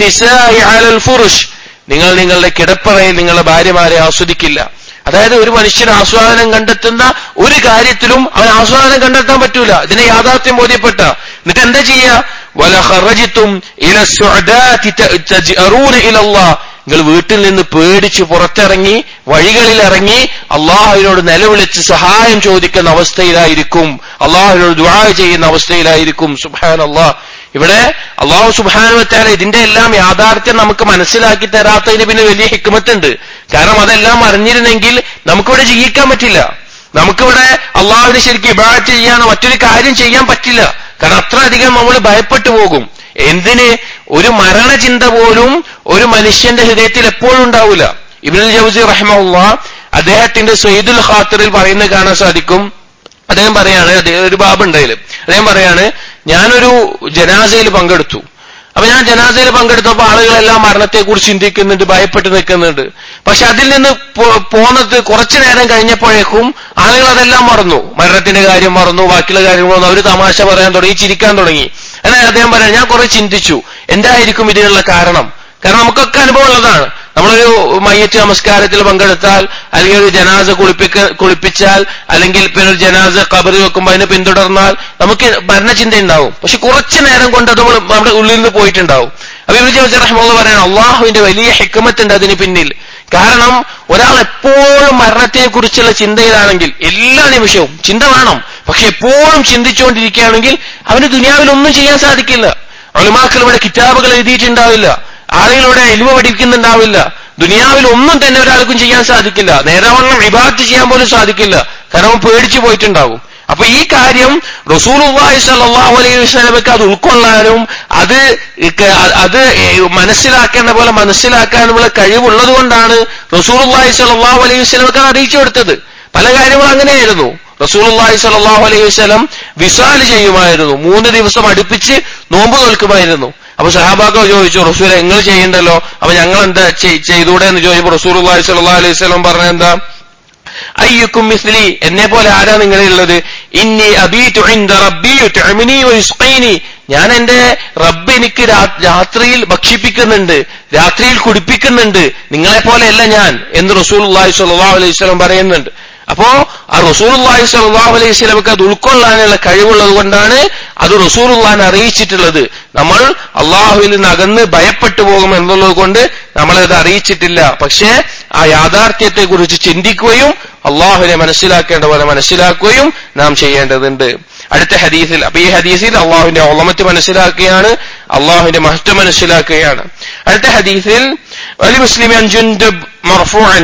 ഫുറുഷ് നിങ്ങൾ നിങ്ങളുടെ കിടപ്പറയിൽ നിങ്ങളുടെ ഭാര്യമാരെ ആസ്വദിക്കില്ല അതായത് ഒരു മനുഷ്യന് ആസ്വാദനം കണ്ടെത്തുന്ന ഒരു കാര്യത്തിലും അവൻ ആസ്വാദനം കണ്ടെത്താൻ പറ്റൂല ഇതിനെ യാഥാർത്ഥ്യം ബോധ്യപ്പെട്ട എന്നിട്ട് എന്താ ചെയ്യുക വല ഖറജിത്തും ഇല സുഅദാതി തജ്അറൂന ഇലല്ലാഹ് നിങ്ങൾ വീട്ടിൽ നിന്ന് പേടിച്ച് പുറത്തിറങ്ങി വഴികളിൽ ഇറങ്ങി അള്ളാഹുവിനോട് നിലവിളിച്ച് സഹായം ചോദിക്കുന്ന അവസ്ഥയിലായിരിക്കും അള്ളാഹുവിനോട് ദുആ ചെയ്യുന്ന അവസ്ഥയിലായിരിക്കും സുബാൻ അള്ളാഹ് ഇവിടെ അള്ളാഹു സുബാനുവത്താല ഇതിന്റെ എല്ലാം യാഥാർത്ഥ്യം നമുക്ക് മനസ്സിലാക്കി തരാത്തതിന് പിന്നെ വലിയ ഹിക്മത്തുണ്ട് കാരണം അതെല്ലാം അറിഞ്ഞിരുന്നെങ്കിൽ നമുക്കിവിടെ ജീവിക്കാൻ പറ്റില്ല നമുക്കിവിടെ അള്ളാഹുവിനെ ശരിക്കും ഇബാറ്റ് ചെയ്യാനോ മറ്റൊരു കാര്യം ചെയ്യാൻ പറ്റില്ല കാരണം അത്രയധികം നമ്മൾ ഭയപ്പെട്ടു പോകും എന്തിന് ഒരു മരണചിന്ത പോലും ഒരു മനുഷ്യന്റെ ഹൃദയത്തിൽ എപ്പോഴും ഉണ്ടാവില്ല ഇബ്നുൽ ജൗസി റഹ്മുള്ള അദ്ദേഹത്തിന്റെ സയ്യിദുൽ ഖാത്തിറിൽ പറയുന്നത് കാണാൻ സാധിക്കും അദ്ദേഹം പറയാണ് അദ്ദേഹം ഒരു ബാബുണ്ടായാലും അദ്ദേഹം പറയാണ് ഞാനൊരു ജനാസയിൽ പങ്കെടുത്തു അപ്പൊ ഞാൻ ജനാസയിൽ പങ്കെടുത്തപ്പോൾ ആളുകളെല്ലാം മരണത്തെക്കുറിച്ച് ചിന്തിക്കുന്നുണ്ട് ഭയപ്പെട്ട് നിൽക്കുന്നുണ്ട് പക്ഷെ അതിൽ നിന്ന് പോന്നത് കുറച്ചു നേരം കഴിഞ്ഞപ്പോഴേക്കും ആളുകൾ അതെല്ലാം മറന്നു മരണത്തിന്റെ കാര്യം മറന്നു ബാക്കിയുള്ള കാര്യം മറന്നു അവർ തമാശ പറയാൻ തുടങ്ങി ചിരിക്കാൻ തുടങ്ങി എന്നാൽ അദ്ദേഹം പറയാം ഞാൻ കുറെ ചിന്തിച്ചു എന്തായിരിക്കും ഇതിനുള്ള കാരണം കാരണം നമുക്കൊക്കെ അനുഭവം ഉള്ളതാണ് നമ്മളൊരു മയ്യറ്റ് നമസ്കാരത്തിൽ പങ്കെടുത്താൽ അല്ലെങ്കിൽ ഒരു ജനാസ കുളിപ്പിക്ക കുളിപ്പിച്ചാൽ അല്ലെങ്കിൽ പിന്നെ ഒരു ജനാസ കബറി വെക്കുമ്പോൾ അതിനെ പിന്തുടർന്നാൽ നമുക്ക് മരണചിന്ത ഉണ്ടാവും പക്ഷെ കുറച്ചു നേരം കൊണ്ട് അത് നമ്മുടെ ഉള്ളിൽ നിന്ന് പോയിട്ടുണ്ടാവും അപ്പൊ ഇവർ ചോദിച്ച റഹ്മുള്ള പറയണം അള്ളാഹുവിന്റെ വലിയ ഹിക്കമത്തുണ്ട് അതിന് പിന്നിൽ കാരണം ഒരാൾ എപ്പോഴും മരണത്തെ കുറിച്ചുള്ള ചിന്തയിലാണെങ്കിൽ എല്ലാ നിമിഷവും ചിന്ത വേണം പക്ഷെ എപ്പോഴും ചിന്തിച്ചുകൊണ്ടിരിക്കുകയാണെങ്കിൽ അവന് ദുനിയാവിൽ ഒന്നും ചെയ്യാൻ സാധിക്കില്ല ഒളിമാക്കൾ ഇവിടെ കിതാബുകൾ എഴുതിയിട്ടുണ്ടാവില്ല ആളുകളുടെ എലുവ പഠിക്കുന്നുണ്ടാവില്ല ദുനിയാവിൽ ഒന്നും തന്നെ ഒരാൾക്കും ചെയ്യാൻ സാധിക്കില്ല നേരവണ്ണം വിഭാഗത്ത് ചെയ്യാൻ പോലും സാധിക്കില്ല കാരണം പേടിച്ചു പോയിട്ടുണ്ടാവും അപ്പൊ ഈ കാര്യം റസൂലുള്ളാഹി സ്വല്ലല്ലാഹു അലൈഹി വസല്ലമക്ക് അത് ഉൾക്കൊള്ളാനും അത് അത് മനസ്സിലാക്കേണ്ട പോലെ മനസ്സിലാക്കാനുമുള്ള കഴിവുള്ളത് കൊണ്ടാണ് റസൂലുള്ളാഹി സ്വല്ലല്ലാഹു അലൈഹി വസല്ലമക്ക് അറിയിച്ചു കൊടുത്തത് പല കാര്യങ്ങളും അങ്ങനെയായിരുന്നു റസൂലുള്ളാഹി സ്വല്ലല്ലാഹു അലൈഹി വസല്ലം വിസാല് ചെയ്യുമായിരുന്നു മൂന്ന് ദിവസം അടുപ്പിച്ച് നോമ്പ് നോൽക്കുമായിരുന്നു അപ്പൊ സഹാബാക്കൾ ചോദിച്ചു റസൂൽ നിങ്ങൾ ചെയ്യണ്ടല്ലോ അപ്പൊ ഞങ്ങൾ എന്താ ചെയ്- ചെയ്തൂടെ എന്ന് ചോദിച്ചപ്പോൾ റസൂൽ അള്ളാഹി സ്വല്ലല്ലാഹു അലൈഹി വസല്ലം പറഞ്ഞ എന്താ അയ്യുക്കും മിസ്ലി എന്നെ പോലെ ആരാ നിങ്ങളുള്ളത് ഇന്നി അബീതു ഇൻദ റബ്ബി യുത്ഇമുനി വയുസ്ഖീനി ഞാൻ എന്റെ റബ്ബ് എനിക്ക് രാ- രാത്രിയിൽ ഭക്ഷിപ്പിക്കുന്നുണ്ട് രാത്രിയിൽ കുടിപ്പിക്കുന്നുണ്ട് നിങ്ങളെ പോലെയല്ല ഞാൻ എന്ന് റസൂലുള്ളാഹി സ്വല്ലല്ലാഹു അലൈഹി വസല്ലം പറയുന്നുണ്ട് അപ്പോ ആ റസൂലുള്ളാഹി സ്വല്ലല്ലാഹു അലൈഹി വസല്ലമക്ക് അത് ഉൾക്കൊള്ളാനുള്ള കഴിവുള്ളത് കൊണ്ടാണ് അത് റസൂലുള്ളാഹിനെ അറിയിച്ചിട്ടുള്ളത് നമ്മൾ അള്ളാഹുവിൽ നിന്ന് അകന്ന് ഭയപ്പെട്ടു പോകും എന്നുള്ളത് കൊണ്ട് നമ്മളത് അറിയിച്ചിട്ടില്ല പക്ഷേ ആ യാഥാർത്ഥ്യത്തെ കുറിച്ച് ചിന്തിക്കുകയും അള്ളാഹുവിനെ മനസ്സിലാക്കേണ്ട പോലെ മനസ്സിലാക്കുകയും നാം ചെയ്യേണ്ടതുണ്ട് അടുത്ത ഹദീസിൽ അപ്പൊ ഈ ഹദീസിൽ അള്ളാഹുവിന്റെ ഓളമത്ത് മനസ്സിലാക്കുകയാണ് അള്ളാഹുവിന്റെ മഹത്വം മനസ്സിലാക്കുകയാണ് അടുത്ത ഹദീസിൽ വലി മുസ്ലിം അൻജുൻദബ് മർഫൂഅൻ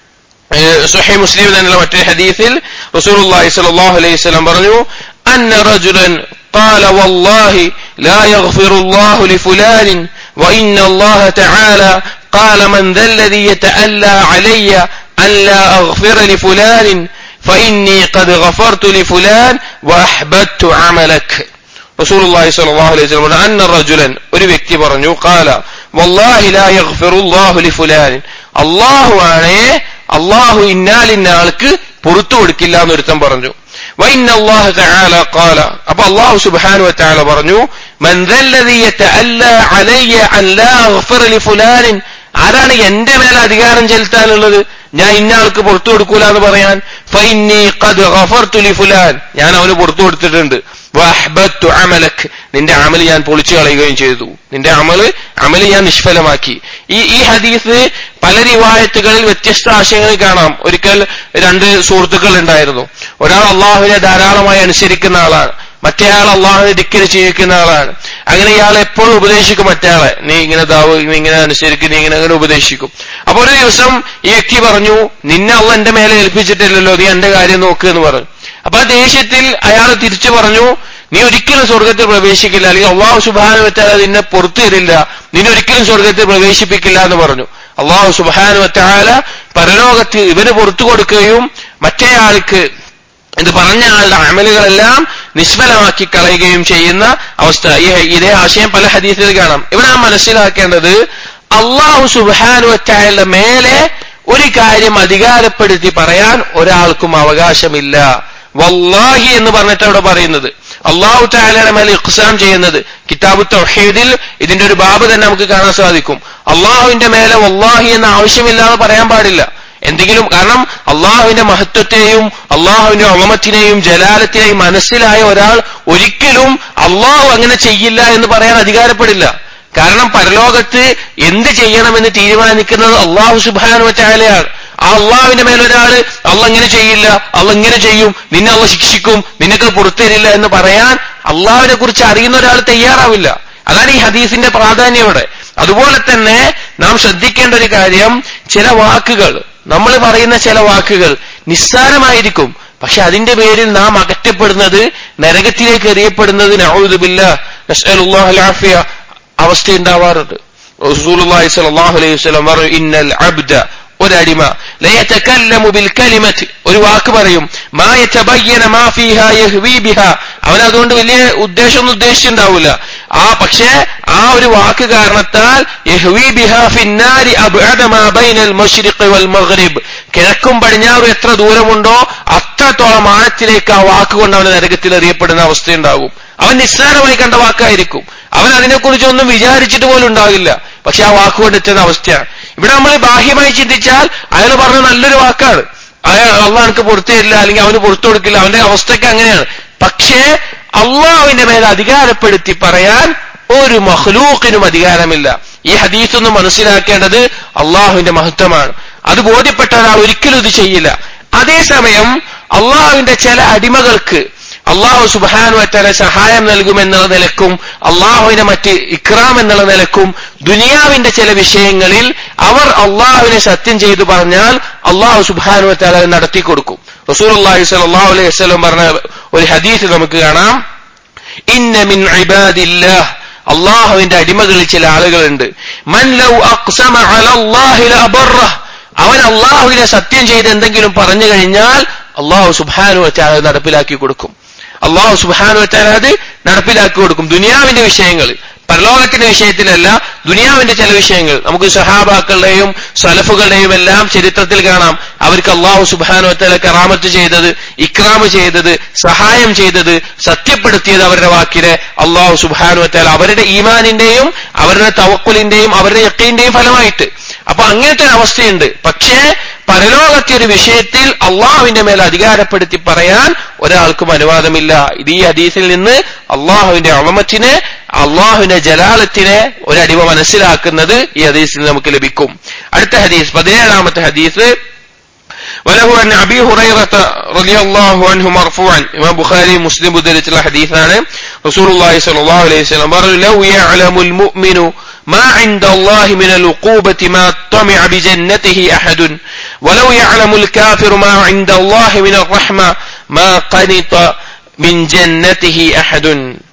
സുഹൈ മുസ്ലിം എന്നുള്ള മറ്റൊരു ഹദീസിൽ റസൂലുള്ളാഹി സ്വല്ലല്ലാഹു അലൈഹി വസല്ലം പറഞ്ഞു അന്ന റജുലൻ قال والله لا يغفر الله لفلان وإن الله تعالى قال من ذا الذي يتألى علي أن لا أغفر لفلان فإني قد غفرت لفلان وأحببت عملك റസൂൽ സ്വല്ലല്ലാഹു അലൈഹി വസല്ലം പറഞ്ഞു അന്ന റജുലൻ ഒരു വ്യക്തി പറഞ്ഞു ഖാല വല്ലാഹി ലാ യഗ്ഫിറുല്ലാഹു ലിഫുലാൻ അല്ലാഹു ആണേ അല്ലാഹു ഇന്നാലിന്ന ആൾക്ക് പുറത്തു കൊടുക്കില്ല എന്നൊരുത്തൻ പറഞ്ഞു വൈന്ന അല്ലാഹു തആല ഖാല അപ്പോൾ അല്ലാഹു സുബ്ഹാനഹു വ തആല പറഞ്ഞു മൻ ദല്ലദി യതഅല്ല അലയ്യ അൻ ലാ അഗ്ഫിറ ലിഫുലാൻ ആരാണ് എന്റെ മേൽ അധികാരം ചെലുത്താനുള്ളത് ഞാൻ ഇന്ന ആൾക്ക് പുറത്തു കൊടുക്കൂല എന്ന് പറയാൻ ഫൈന്നി ഖദ് ഗഫർതു ലിഫുലാൻ ഞാൻ അവന് പുറത്തു കൊടുത്തിട്ടുണ്ട് വഅഹ്ബത്തു അമലക് നിന്റെ അമല് ഞാൻ പൊളിച്ചു കളയുകയും ചെയ്തു നിന്റെ അമല് അമല് ഞാൻ നിഷ്ഫലമാക്കി ഈ ഈ ഹദീസ് പല റിവായത്തുകളിൽ വ്യത്യസ്ത ആശയങ്ങൾ കാണാം ഒരിക്കൽ രണ്ട് സുഹൃത്തുക്കൾ ഉണ്ടായിരുന്നു ഒരാൾ അള്ളാഹുവിനെ ധാരാളമായി അനുസരിക്കുന്ന ആളാണ് മറ്റേ ആൾ അള്ളാഹുവിനെ ധിക്കര് ചെയ്യിക്കുന്ന ആളാണ് അങ്ങനെ ഇയാൾ എപ്പോഴും ഉപദേശിക്കും മറ്റേ ആളെ നീ ഇങ്ങനെ ദാവ് നീ ഇങ്ങനെ അനുസരിക്കും നീ ഇങ്ങനെ അങ്ങനെ ഉപദേശിക്കും അപ്പൊ ഒരു ദിവസം ഈ വ്യക്തി പറഞ്ഞു നിന്നെ അള്ള എന്റെ മേലെ ഏൽപ്പിച്ചിട്ടില്ലല്ലോ നീ എന്റെ കാര്യം നോക്ക് എന്ന് പറഞ്ഞു അപ്പൊ ആ ദേഷ്യത്തിൽ അയാൾ തിരിച്ചു പറഞ്ഞു നീ ഒരിക്കലും സ്വർഗത്തിൽ പ്രവേശിക്കില്ല അല്ലെങ്കിൽ അള്ളാഹു സുബാന വെച്ചാൽ നിന്നെ പുറത്തു തരില്ല നിന്നെ ഒരിക്കലും സ്വർഗത്തിൽ പ്രവേശിപ്പിക്കില്ല എന്ന് പറഞ്ഞു അള്ളാഹു സുബാന വെച്ചാല പരലോകത്ത് ഇവന് പുറത്തു കൊടുക്കുകയും മറ്റേ ആൾക്ക് ഇത് പറഞ്ഞ ആളുടെ അമലുകളെല്ലാം നിഷ്ഫലമാക്കി കളയുകയും ചെയ്യുന്ന അവസ്ഥ ഈ ഇതേ ആശയം പല ഹദീസിൽ കാണാം ഇവിടെ നാം മനസ്സിലാക്കേണ്ടത് അള്ളാഹു സുബാനുവറ്റായുടെ മേലെ ഒരു കാര്യം അധികാരപ്പെടുത്തി പറയാൻ ഒരാൾക്കും അവകാശമില്ല വല്ലാഹി എന്ന് പറഞ്ഞിട്ട് അവിടെ പറയുന്നത് അള്ളാഹു താലയുടെ മേലെ ഇഖ്സാം ചെയ്യുന്നത് കിതാബു തൗഹീദിൽ ഇതിന്റെ ഒരു ബാബ് തന്നെ നമുക്ക് കാണാൻ സാധിക്കും അള്ളാഹുവിന്റെ മേലെ വല്ലാഹി എന്ന ആവശ്യമില്ലാതെ പറയാൻ പാടില്ല എന്തെങ്കിലും കാരണം അള്ളാഹുവിന്റെ മഹത്വത്തെയും അള്ളാഹുവിന്റെ ഒളമത്തിനെയും ജലാലത്തിനെയും മനസ്സിലായ ഒരാൾ ഒരിക്കലും അള്ളാഹു അങ്ങനെ ചെയ്യില്ല എന്ന് പറയാൻ അധികാരപ്പെടില്ല കാരണം പരലോകത്ത് എന്ത് ചെയ്യണമെന്ന് തീരുമാനിക്കുന്നത് അള്ളാഹു സുബാനു വച്ചാലയാണ് ആ അള്ളാഹുവിന്റെ മേലൊരാള് അള്ള ഇങ്ങനെ ചെയ്യില്ല അള്ള ഇങ്ങനെ ചെയ്യും നിന്നെ അള്ള ശിക്ഷിക്കും നിനക്ക് പുറത്തരില്ല എന്ന് പറയാൻ അള്ളാഹുവിനെ കുറിച്ച് അറിയുന്ന ഒരാൾ തയ്യാറാവില്ല അതാണ് ഈ ഹദീസിന്റെ പ്രാധാന്യം ഇവിടെ അതുപോലെ തന്നെ നാം ശ്രദ്ധിക്കേണ്ട ഒരു കാര്യം ചില വാക്കുകൾ നമ്മൾ പറയുന്ന ചില വാക്കുകൾ നിസ്സാരമായിരിക്കും പക്ഷെ അതിന്റെ പേരിൽ നാം അകറ്റപ്പെടുന്നത് നരകത്തിലേക്ക് എറിയപ്പെടുന്നത് നഊദുബില്ല നസ്അലുല്ലാഹുൽ അവസ്ഥ ഉണ്ടാവാറുണ്ട് റസൂലുള്ളാഹി സ്വല്ലല്ലാഹു അലൈഹി വസല്ലം പറഞ്ഞു ഇന്നൽ അബ്ദ ഒരടിമ ലയതകല്ലമു ബിൽ കലിമത്ത് ഒരു വാക്ക് പറയും മാ യതബയ്യന മാ ഫീഹാ യഹ്വി ബിഹാ അവൻ അതുകൊണ്ട് വലിയ ഉദ്ദേശമൊന്നും ഉദ്ദേശിച്ചിട്ടുണ്ടാവില്ല ആ പക്ഷേ ആ ഒരു വാക്ക് കാരണത്താൽ യഹ്വി ബിഹാ ഫിന്നാരി അബ്അദ മാ ബൈനൽ മശ്രിഖ് വൽ മഗ്രിബ് കിഴക്കും പടിഞ്ഞാറും എത്ര ദൂരമുണ്ടോ അത്രത്തോളം ആഴത്തിലേക്ക് ആ വാക്ക് കൊണ്ട് അവന് നരകത്തിൽ എറിയപ്പെടുന്ന അവസ്ഥയുണ്ടാകും അവൻ നിസ്സാരമായി കണ്ട വാക്കായിരിക്കും അവൻ അതിനെക്കുറിച്ച് ഒന്നും വിചാരിച്ചിട്ട് പോലും ഉണ്ടാകില്ല പക്ഷെ ആ വാക്കുകൊണ്ട് എത്തുന്ന അവസ്ഥയാണ് ഇവിടെ നമ്മൾ ബാഹ്യമായി ചിന്തിച്ചാൽ അയാൾ പറഞ്ഞ നല്ലൊരു വാക്കാണ് അയാൾ അള്ളാഹ് എനിക്ക് പുറത്തു തരില്ല അല്ലെങ്കിൽ അവന് പുറത്തു കൊടുക്കില്ല അവന്റെ അവസ്ഥയ്ക്ക് അങ്ങനെയാണ് പക്ഷേ അള്ളാഹുവിന്റെ മേലെ അധികാരപ്പെടുത്തി പറയാൻ ഒരു മഹ്ലൂക്കിനും അധികാരമില്ല ഈ ഹദീസ് ഒന്ന് മനസ്സിലാക്കേണ്ടത് അള്ളാഹുവിന്റെ മഹത്വമാണ് അത് ബോധ്യപ്പെട്ട ഒരാൾ ഒരിക്കലും ഇത് ചെയ്യില്ല അതേസമയം അള്ളാഹുവിന്റെ ചില അടിമകൾക്ക് അള്ളാഹു സുബാനു വറ്റാല സഹായം നൽകുമെന്നുള്ള നിലക്കും അള്ളാഹുവിനെ മറ്റ് ഇക്രാം എന്നുള്ള നിലക്കും ദുനിയാവിന്റെ ചില വിഷയങ്ങളിൽ അവർ അള്ളാഹുവിനെ സത്യം ചെയ്തു പറഞ്ഞാൽ അള്ളാഹു സുബാനു വറ്റാല നടത്തി കൊടുക്കും റസൂൽ അള്ളാഹി സലാഹു അലൈഹി വസ്ലം പറഞ്ഞ ഒരു ഹദീസ് നമുക്ക് കാണാം ഇന്ന മിൻ ഇബാദില്ലാഹ് അള്ളാഹുവിന്റെ അടിമകളിൽ ചില ആളുകളുണ്ട് മൻ ലൗ അഖ്സമ അലല്ലാഹി ലഅബറഹ് അവൻ അള്ളാഹുവിനെ സത്യം ചെയ്ത് എന്തെങ്കിലും പറഞ്ഞു കഴിഞ്ഞാൽ അള്ളാഹു സുബാനു വച്ചാൽ നടപ്പിലാക്കി കൊടുക്കും അള്ളാഹു സുബാനു വച്ചാൽ അത് നടപ്പിലാക്കി കൊടുക്കും ദുനിയാവിന്റെ വിഷയങ്ങളിൽ പരലോകത്തിന്റെ വിഷയത്തിലല്ല ദുനിയാവിന്റെ ചില വിഷയങ്ങൾ നമുക്ക് സഹാബാക്കളുടെയും സലഫുകളുടെയും എല്ലാം ചരിത്രത്തിൽ കാണാം അവർക്ക് അള്ളാഹു സുബാനുവത്തല കറാമത്ത് ചെയ്തത് ഇക്രാമ് ചെയ്തത് സഹായം ചെയ്തത് സത്യപ്പെടുത്തിയത് അവരുടെ വാക്കിനെ അള്ളാഹു സുബാനുവത്തല അവരുടെ ഈമാനിന്റെയും അവരുടെ തവക്കുലിന്റെയും അവരുടെ യക്കീന്റെയും ഫലമായിട്ട് അപ്പൊ അങ്ങനത്തെ ഒരു അവസ്ഥയുണ്ട് പക്ഷേ പരലോകത്തെ ഒരു വിഷയത്തിൽ അള്ളാഹുവിന്റെ മേൽ അധികാരപ്പെടുത്തി പറയാൻ ഒരാൾക്കും അനുവാദമില്ല ഇത് ഈ ഹദീസിൽ നിന്ന് അള്ളാഹുവിന്റെ അളമറ്റിനെ അള്ളാഹുവിന്റെ ജലാലത്തിനെ ഒരടിവ മനസ്സിലാക്കുന്നത് ഈ ഹദീസിൽ നമുക്ക് ലഭിക്കും അടുത്ത ഹദീസ് പതിനേഴാമത്തെ ഹദീസ് وله أن أبي هريرة رضي الله عنه مرفوعا إمام بخاري مسلم بدرت الحديث عن رسول الله صلى الله عليه وسلم قال لو يعلم المؤمن ما عند الله من العقوبة ما طمع بجنته أحد ولو يعلم الكافر ما عند الله من الرحمة ما قنط من جنته أحد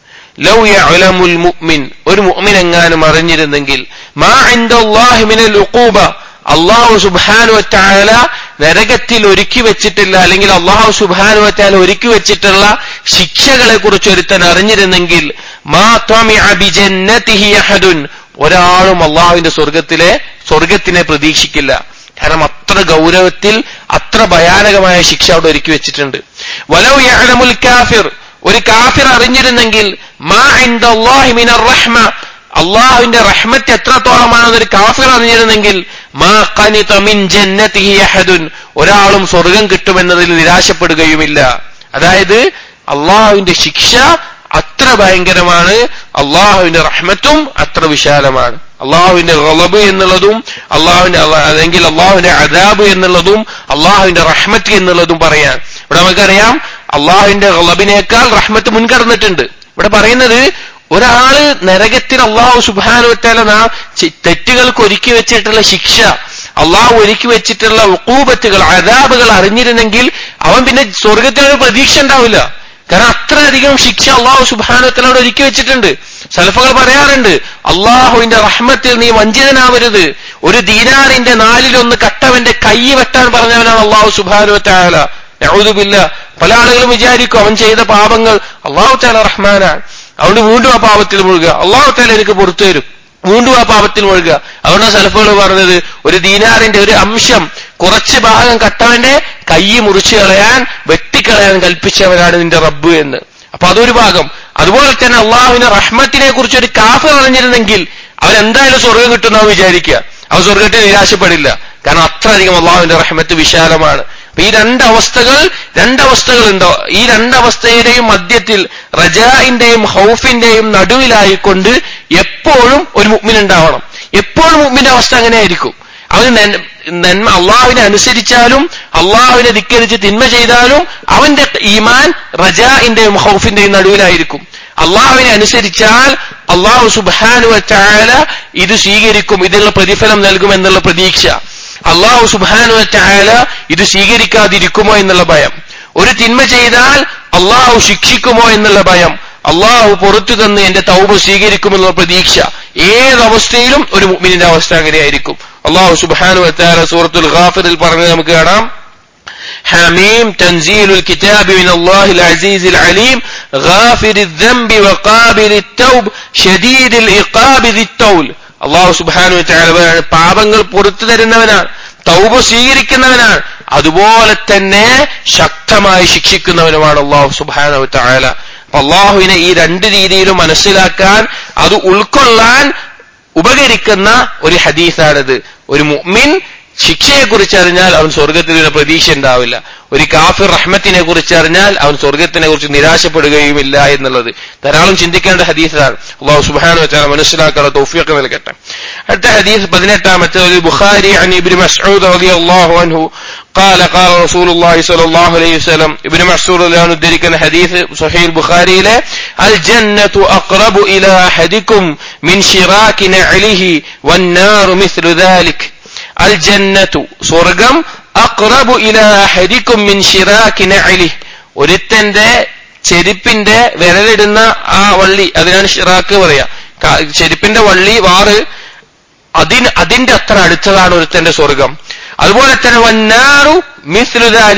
ലൗ യഅലമുൽ മുഅ്മിൻ ഒരു മുഅ്മിൻ എങ്ങാനും അറിഞ്ഞിരുന്നെങ്കിൽ മാ ഇൻദല്ലാഹി മിനൽ ഉഖൂബ അള്ളാഹു സുബ്ഹാനു വതആല നരകത്തിൽ ഒരുക്കി വെച്ചിട്ടില്ല അല്ലെങ്കിൽ അള്ളാഹു സുബ്ഹാനു വതആല ഒരുക്കി വെച്ചിട്ടുള്ള ശിക്ഷകളെ കുറിച്ച് ഒരുത്തൻ അറിഞ്ഞിരുന്നെങ്കിൽ മാ തമിഅ ബിജന്നതിഹി അഹദുൻ ഒരാളും അള്ളാഹുവിന്റെ സ്വർഗത്തിലെ സ്വർഗത്തിനെ പ്രതീക്ഷിക്കില്ല കാരണം അത്ര ഗൗരവത്തിൽ അത്ര ഭയാനകമായ ശിക്ഷ അവിടെ ഒരുക്കി വെച്ചിട്ടുണ്ട് വലൗ യഅലമുൽ കാഫിർ ഒരു കാഫിർ അറിഞ്ഞിരുന്നെങ്കിൽ മാ ഇൻദല്ലാഹി മിനർ റഹ്മ അള്ളാഹുവിന്റെ റഹ്മത്ത് എത്രത്തോളമാണെന്ന് ഒരു കാഫിർ അറിഞ്ഞിരുന്നെങ്കിൽ മാ ഖനിത മിൻ ജന്നതിഹി അഹദുൻ ഒരാളും സ്വർഗം കിട്ടുമെന്നതിൽ നിരാശപ്പെടുകയുമില്ല അതായത് അള്ളാഹുവിന്റെ ശിക്ഷ അത്ര ഭയങ്കരമാണ് അള്ളാഹുവിന്റെ റഹ്മത്തും അത്ര വിശാലമാണ് അള്ളാഹുവിന്റെ ഗളബ് എന്നുള്ളതും അള്ളാഹുവിന്റെ അല്ലെങ്കിൽ അള്ളാഹുവിന്റെ അദാബ് എന്നുള്ളതും അള്ളാഹുവിന്റെ റഹ്മത്ത് എന്നുള്ളതും പറയാൻ ഇവിടെ നമുക്കറിയാം അള്ളാഹുവിന്റെ ഗളബിനേക്കാൾ റഹ്മത്ത് മുൻകടന്നിട്ടുണ്ട് ഇവിടെ പറയുന്നത് ഒരാള് നരകത്തിൽ അള്ളാഹു സുബാനുവറ്റാല നാ തെറ്റുകൾക്ക് ഒരുക്കി വെച്ചിട്ടുള്ള ശിക്ഷ അള്ളാഹു ഒരുക്കി വെച്ചിട്ടുള്ള ഉക്കൂബത്തുകൾ അതാബുകൾ അറിഞ്ഞിരുന്നെങ്കിൽ അവൻ പിന്നെ സ്വർഗത്തിനൊരു പ്രതീക്ഷ ഉണ്ടാവില്ല കാരണം അത്രയധികം ശിക്ഷ അള്ളാഹു സുബാനുവത്തലോട് ഒരുക്കി വെച്ചിട്ടുണ്ട് സലഫകൾ പറയാറുണ്ട് അള്ളാഹുവിന്റെ റഹ്മത്തിൽ നീ വഞ്ചിതനാവരുത് ഒരു ദീനാറിന്റെ നാലിലൊന്ന് കട്ടവന്റെ കൈ വെട്ടാൻ പറഞ്ഞവനാണ് അള്ളാഹു സുബാനുവത്താല യഹൂദുബില്ല പല ആളുകളും വിചാരിക്കും അവൻ ചെയ്ത പാപങ്ങൾ അള്ളാഹു താല റഹ്മാനാണ് അതുകൊണ്ട് വീണ്ടും ആ പാപത്തിൽ മുഴുകുക അള്ളാഹു താല എനിക്ക് പുറത്തു തരും വീണ്ടും ആ പാപത്തിൽ മുഴുകുക അതുകൊണ്ടാണ് സലഫുകൾ പറഞ്ഞത് ഒരു ദീനാറിന്റെ ഒരു അംശം കുറച്ച് ഭാഗം കട്ടവന്റെ കൈ മുറിച്ചു കളയാൻ വെട്ടിക്കളയാൻ കൽപ്പിച്ചവനാണ് നിന്റെ റബ്ബ് എന്ന് അപ്പൊ അതൊരു ഭാഗം അതുപോലെ തന്നെ അള്ളാഹുവിന്റെ റഹ്മത്തിനെ കുറിച്ച് ഒരു കാഫ് അറിഞ്ഞിരുന്നെങ്കിൽ അവൻ എന്തായാലും സ്വർഗം കിട്ടുന്നവൻ വിചാരിക്കുക അവൻ സ്വർഗത്തെ നിരാശപ്പെടില്ല കാരണം അത്രയധികം അള്ളാഹുവിന്റെ റഹ്മത്ത് വിശാലമാണ് അപ്പൊ ഈ രണ്ടവസ്ഥകൾ രണ്ടവസ്ഥകളുണ്ടോ ഈ രണ്ടവസ്ഥയുടെയും മധ്യത്തിൽ റജാഇന്റെയും ഹൗഫിന്റെയും നടുവിലായിക്കൊണ്ട് എപ്പോഴും ഒരു മുഗ്മിൻ ഉണ്ടാവണം എപ്പോഴും മുഗ്മിന്റെ അവസ്ഥ അങ്ങനെയായിരിക്കും അവന് നന്മ അള്ളാഹുവിനെ അനുസരിച്ചാലും അള്ളാഹുവിനെ ധിക്കരിച്ച് തിന്മ ചെയ്താലും അവന്റെ ഈമാൻ റജാഇന്റെയും ഹൗഫിന്റെയും നടുവിലായിരിക്കും അള്ളാഹുവിനെ അനുസരിച്ചാൽ അള്ളാഹു സുബാനുവ ചായാല ഇത് സ്വീകരിക്കും ഇതിനുള്ള പ്രതിഫലം നൽകുമെന്നുള്ള പ്രതീക്ഷ അള്ളാഹു സുബാനുവ ചായാല ഇത് സ്വീകരിക്കാതിരിക്കുമോ എന്നുള്ള ഭയം ഒരു തിന്മ ചെയ്താൽ അള്ളാഹു ശിക്ഷിക്കുമോ എന്നുള്ള ഭയം അള്ളാഹു പുറത്തു തന്ന് എന്റെ തൗബ സ്വീകരിക്കുമെന്നുള്ള പ്രതീക്ഷ ഏതവസ്ഥയിലും ഒരു മുഅ്മിനിന്റെ അവസ്ഥ അങ്ങനെയായിരിക്കും അള്ളാഹു സുബാനു വത്താല സൂറത്തുൽ ഗാഫിറിൽ പറഞ്ഞത് നമുക്ക് കാണാം حميم تنزيل الكتاب من الله العزيز العليم غافر الذنب وقابل التوب شديد العقاب ذي الطول അള്ളാഹു സുബാനു വത്താല പാപങ്ങൾ പുറത്തു തരുന്നവനാണ് തൗബ സ്വീകരിക്കുന്നവനാണ് അതുപോലെ തന്നെ ശക്തമായി ശിക്ഷിക്കുന്നവനുമാണ് അള്ളാഹു സുബാനു വത്താല അള്ളാഹുവിനെ ഈ രണ്ട് രീതിയിലും മനസ്സിലാക്കാൻ അത് ഉൾക്കൊള്ളാൻ ഉപകരിക്കുന്ന ഒരു ഹദീസാണിത് ഒരു മുഅ്മിൻ ശിക്ഷയെ കുറിച്ച് അറിഞ്ഞാൽ അവൻ സ്വർഗത്തിൽ ഒരു പ്രതീക്ഷ ഉണ്ടാവില്ല ഒരു കാഫിർ റഹ്മത്തിനെ കുറിച്ച് അറിഞ്ഞാൽ അവൻ സ്വർഗത്തിനെ കുറിച്ച് നിരാശപ്പെടുകയുമില്ല എന്നുള്ളത് ധാരാളം ചിന്തിക്കേണ്ട ഹദീസാണ് അള്ളാഹു സുബാനു വെച്ചാൽ മനസ്സിലാക്കാനുള്ള തൗഫീഖ് നൽകട്ടെ അടുത്ത ഹദീസ് പതിനെട്ടാമത്തെ ഒരു ബുഖാരി عن ابن مسعود رضي الله عنه قال قال رسول الله صلى الله عليه وسلم ابن مسعود رضي الله ഉദ്ധരിക്കുന്ന ഹദീസ് സഹീൽ ബുഖാരിയിലെ الجنة أقرب إلى أحدكم من شراك نعله والنار مثل ذلك الجنة സ്വർഗം അക്റബു ഇല അഹദിക്കും മിൻ ഷിറാക്കി നഅലിഹ് ഒരുത്തന്റെ ചെരുപ്പിന്റെ വിരലിടുന്ന ആ വള്ളി അതിനാണ് ഷിറാക്ക് പറയാ ചെരുപ്പിന്റെ വള്ളി വാറ് അതിന് അതിന്റെ അത്ര അടുത്തതാണ് ഒരുത്തന്റെ സ്വർഗം അതുപോലെ തന്നെ വന്നാറു മിസ്ലുദാലിക്ക്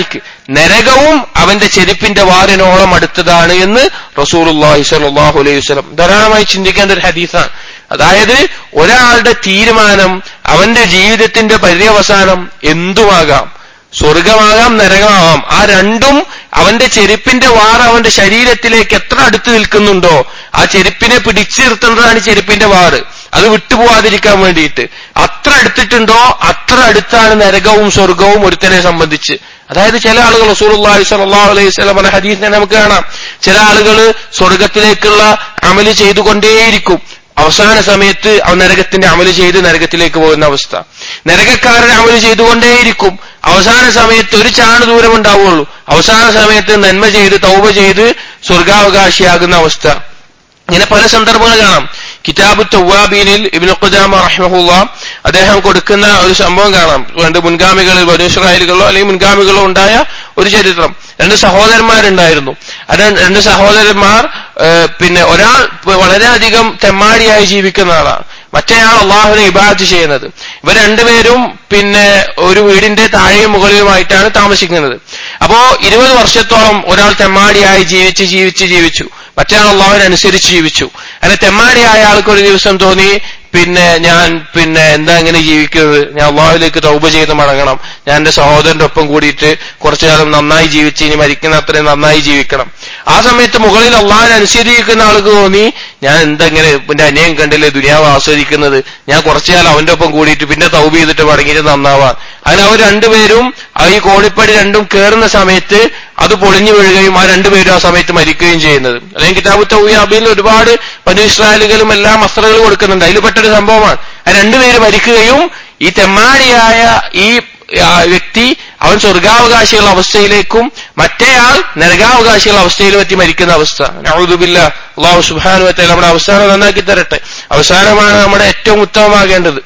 നരകവും അവന്റെ ചെരുപ്പിന്റെ വാറിനോളം അടുത്തതാണ് എന്ന് റസൂലുള്ളാഹി സ്വല്ലല്ലാഹു അലൈഹി വസല്ലം ധാരാളമായി ചിന്തിക്കേണ്ട ഒരു ഹദീസാണ് അതായത് ഒരാളുടെ തീരുമാനം അവന്റെ ജീവിതത്തിന്റെ പര്യവസാനം എന്തുമാകാം സ്വർഗമാകാം നരകമാകാം ആ രണ്ടും അവന്റെ ചെരുപ്പിന്റെ വാർ അവന്റെ ശരീരത്തിലേക്ക് എത്ര അടുത്ത് നിൽക്കുന്നുണ്ടോ ആ ചെരുപ്പിനെ പിടിച്ചു നിർത്തേണ്ടതാണ് ചെരുപ്പിന്റെ വാറ് അത് വിട്ടുപോകാതിരിക്കാൻ വേണ്ടിയിട്ട് അത്ര അടുത്തിട്ടുണ്ടോ അത്ര അടുത്താണ് നരകവും സ്വർഗവും ഒരുത്തനെ സംബന്ധിച്ച് അതായത് ചില ആളുകൾ റസൂലുള്ളാഹി സ്വല്ലല്ലാഹു അലൈഹി വസല്ലം എന്ന ഹദീസിനെ നമുക്ക് കാണാം ചില ആളുകൾ സ്വർഗത്തിലേക്കുള്ള അമല് ചെയ്തുകൊണ്ടേയിരിക്കും അവസാന സമയത്ത് അവൻ നരകത്തിന്റെ അമല് ചെയ്ത് നരകത്തിലേക്ക് പോകുന്ന അവസ്ഥ നരകക്കാരൻ അമല് ചെയ്തുകൊണ്ടേയിരിക്കും അവസാന സമയത്ത് ഒരു ചാണ് ദൂരം ഉണ്ടാവുള്ളൂ അവസാന സമയത്ത് നന്മ ചെയ്ത് തൗബ ചെയ്ത് സ്വർഗാവകാശിയാകുന്ന അവസ്ഥ ഇങ്ങനെ പല സന്ദർഭങ്ങൾ കാണാം കിതാബ് തൗവാബീനിൽ ഇബ്നു ഖുദാമ റഹ്മഹുള്ള അദ്ദേഹം കൊടുക്കുന്ന ഒരു സംഭവം കാണാം രണ്ട് മുൻഗാമികളിൽ ബനു ഇസ്രായേലുകളോ അല്ലെങ്കിൽ മുൻഗാമികളോ ഉണ്ടായ ഒരു ചരിത്രം രണ്ട് സഹോദരന്മാരുണ്ടായിരുന്നു അത് രണ്ട് സഹോദരന്മാർ ഏഹ്, പിന്നെ ഒരാൾ വളരെയധികം തെമ്മാടിയായി ജീവിക്കുന്ന ആളാണ് മറ്റേയാൾ അള്ളാഹുവിനെ ഇബാദത്ത് ചെയ്യുന്നത് ഇവർ രണ്ടുപേരും പിന്നെ ഒരു വീടിന്റെ താഴെയും മുകളിലുമായിട്ടാണ് താമസിക്കുന്നത് അപ്പോ ഇരുപത് വർഷത്തോളം ഒരാൾ തെമ്മാടിയായി ജീവിച്ച് ജീവിച്ച് ജീവിച്ചു മറ്റേയാൾ അള്ളാഹുവിനനുസരിച്ച് ജീവിച്ചു അങ്ങനെ തെമ്മാടിയായ ആൾക്ക് ഒരു ദിവസം തോന്നി പിന്നെ ഞാൻ പിന്നെ എന്താ ഇങ്ങനെ ജീവിക്കുന്നത് ഞാൻ അള്ളാഹുലേക്ക് തൗബ ചെയ്ത് മടങ്ങണം ഞാൻ എന്റെ സഹോദരന്റെ ഒപ്പം കൂടിയിട്ട് കുറച്ചു കാലം നന്നായി ജീവിച്ച് ഇനി മരിക്കുന്ന അത്രയും നന്നായി ജീവിക്കണം ആ സമയത്ത് മുകളിൽ അള്ളാഹിനെ അനുസരിക്കുന്ന ആൾക്ക് തോന്നി ഞാൻ എന്താ ഇങ്ങനെ എന്റെ അനിയൻ കണ്ടില്ലേ ദുനിയാവ് ആസ്വദിക്കുന്നത് ഞാൻ കുറച്ചു കാലം അവന്റെ ഒപ്പം കൂടിയിട്ട് പിന്നെ തൗബ ചെയ്തിട്ട് മടങ്ങിയിട്ട് നന്നാവാൻ അങ്ങനെ അവർ രണ്ടുപേരും ആ ഈ കോണിപ്പടി രണ്ടും കയറുന്ന സമയത്ത് അത് പൊളിഞ്ഞു വീഴുകയും ആ രണ്ടുപേരും ആ സമയത്ത് മരിക്കുകയും ചെയ്യുന്നത് അല്ലെങ്കിൽ കിതാബ് തൗയാബിൽ ഒരുപാട് ബനു ഇസ്രായേലുകളും എല്ലാ മസ്ത്രകളും കൊടുക്കുന്നുണ്ട് അതിൽ പെട്ടൊരു സംഭവമാണ് ആ രണ്ടുപേര് മരിക്കുകയും ഈ തെമ്മാടിയായ ഈ ആ വ്യക്തി അവൻ സ്വർഗാവകാശികളുടെ അവസ്ഥയിലേക്കും മറ്റേയാൾ നരകാവകാശികളുടെ അവസ്ഥയിലും എത്തി മരിക്കുന്ന അവസ്ഥ നൗദുബില്ല അള്ളാഹു സുബാനു വത്തെ നമ്മുടെ അവസാനം നന്നാക്കി തരട്ടെ അവസാനമാണ് നമ്മുടെ ഏറ്റവും ഉത്തമമാകേണ്ടത്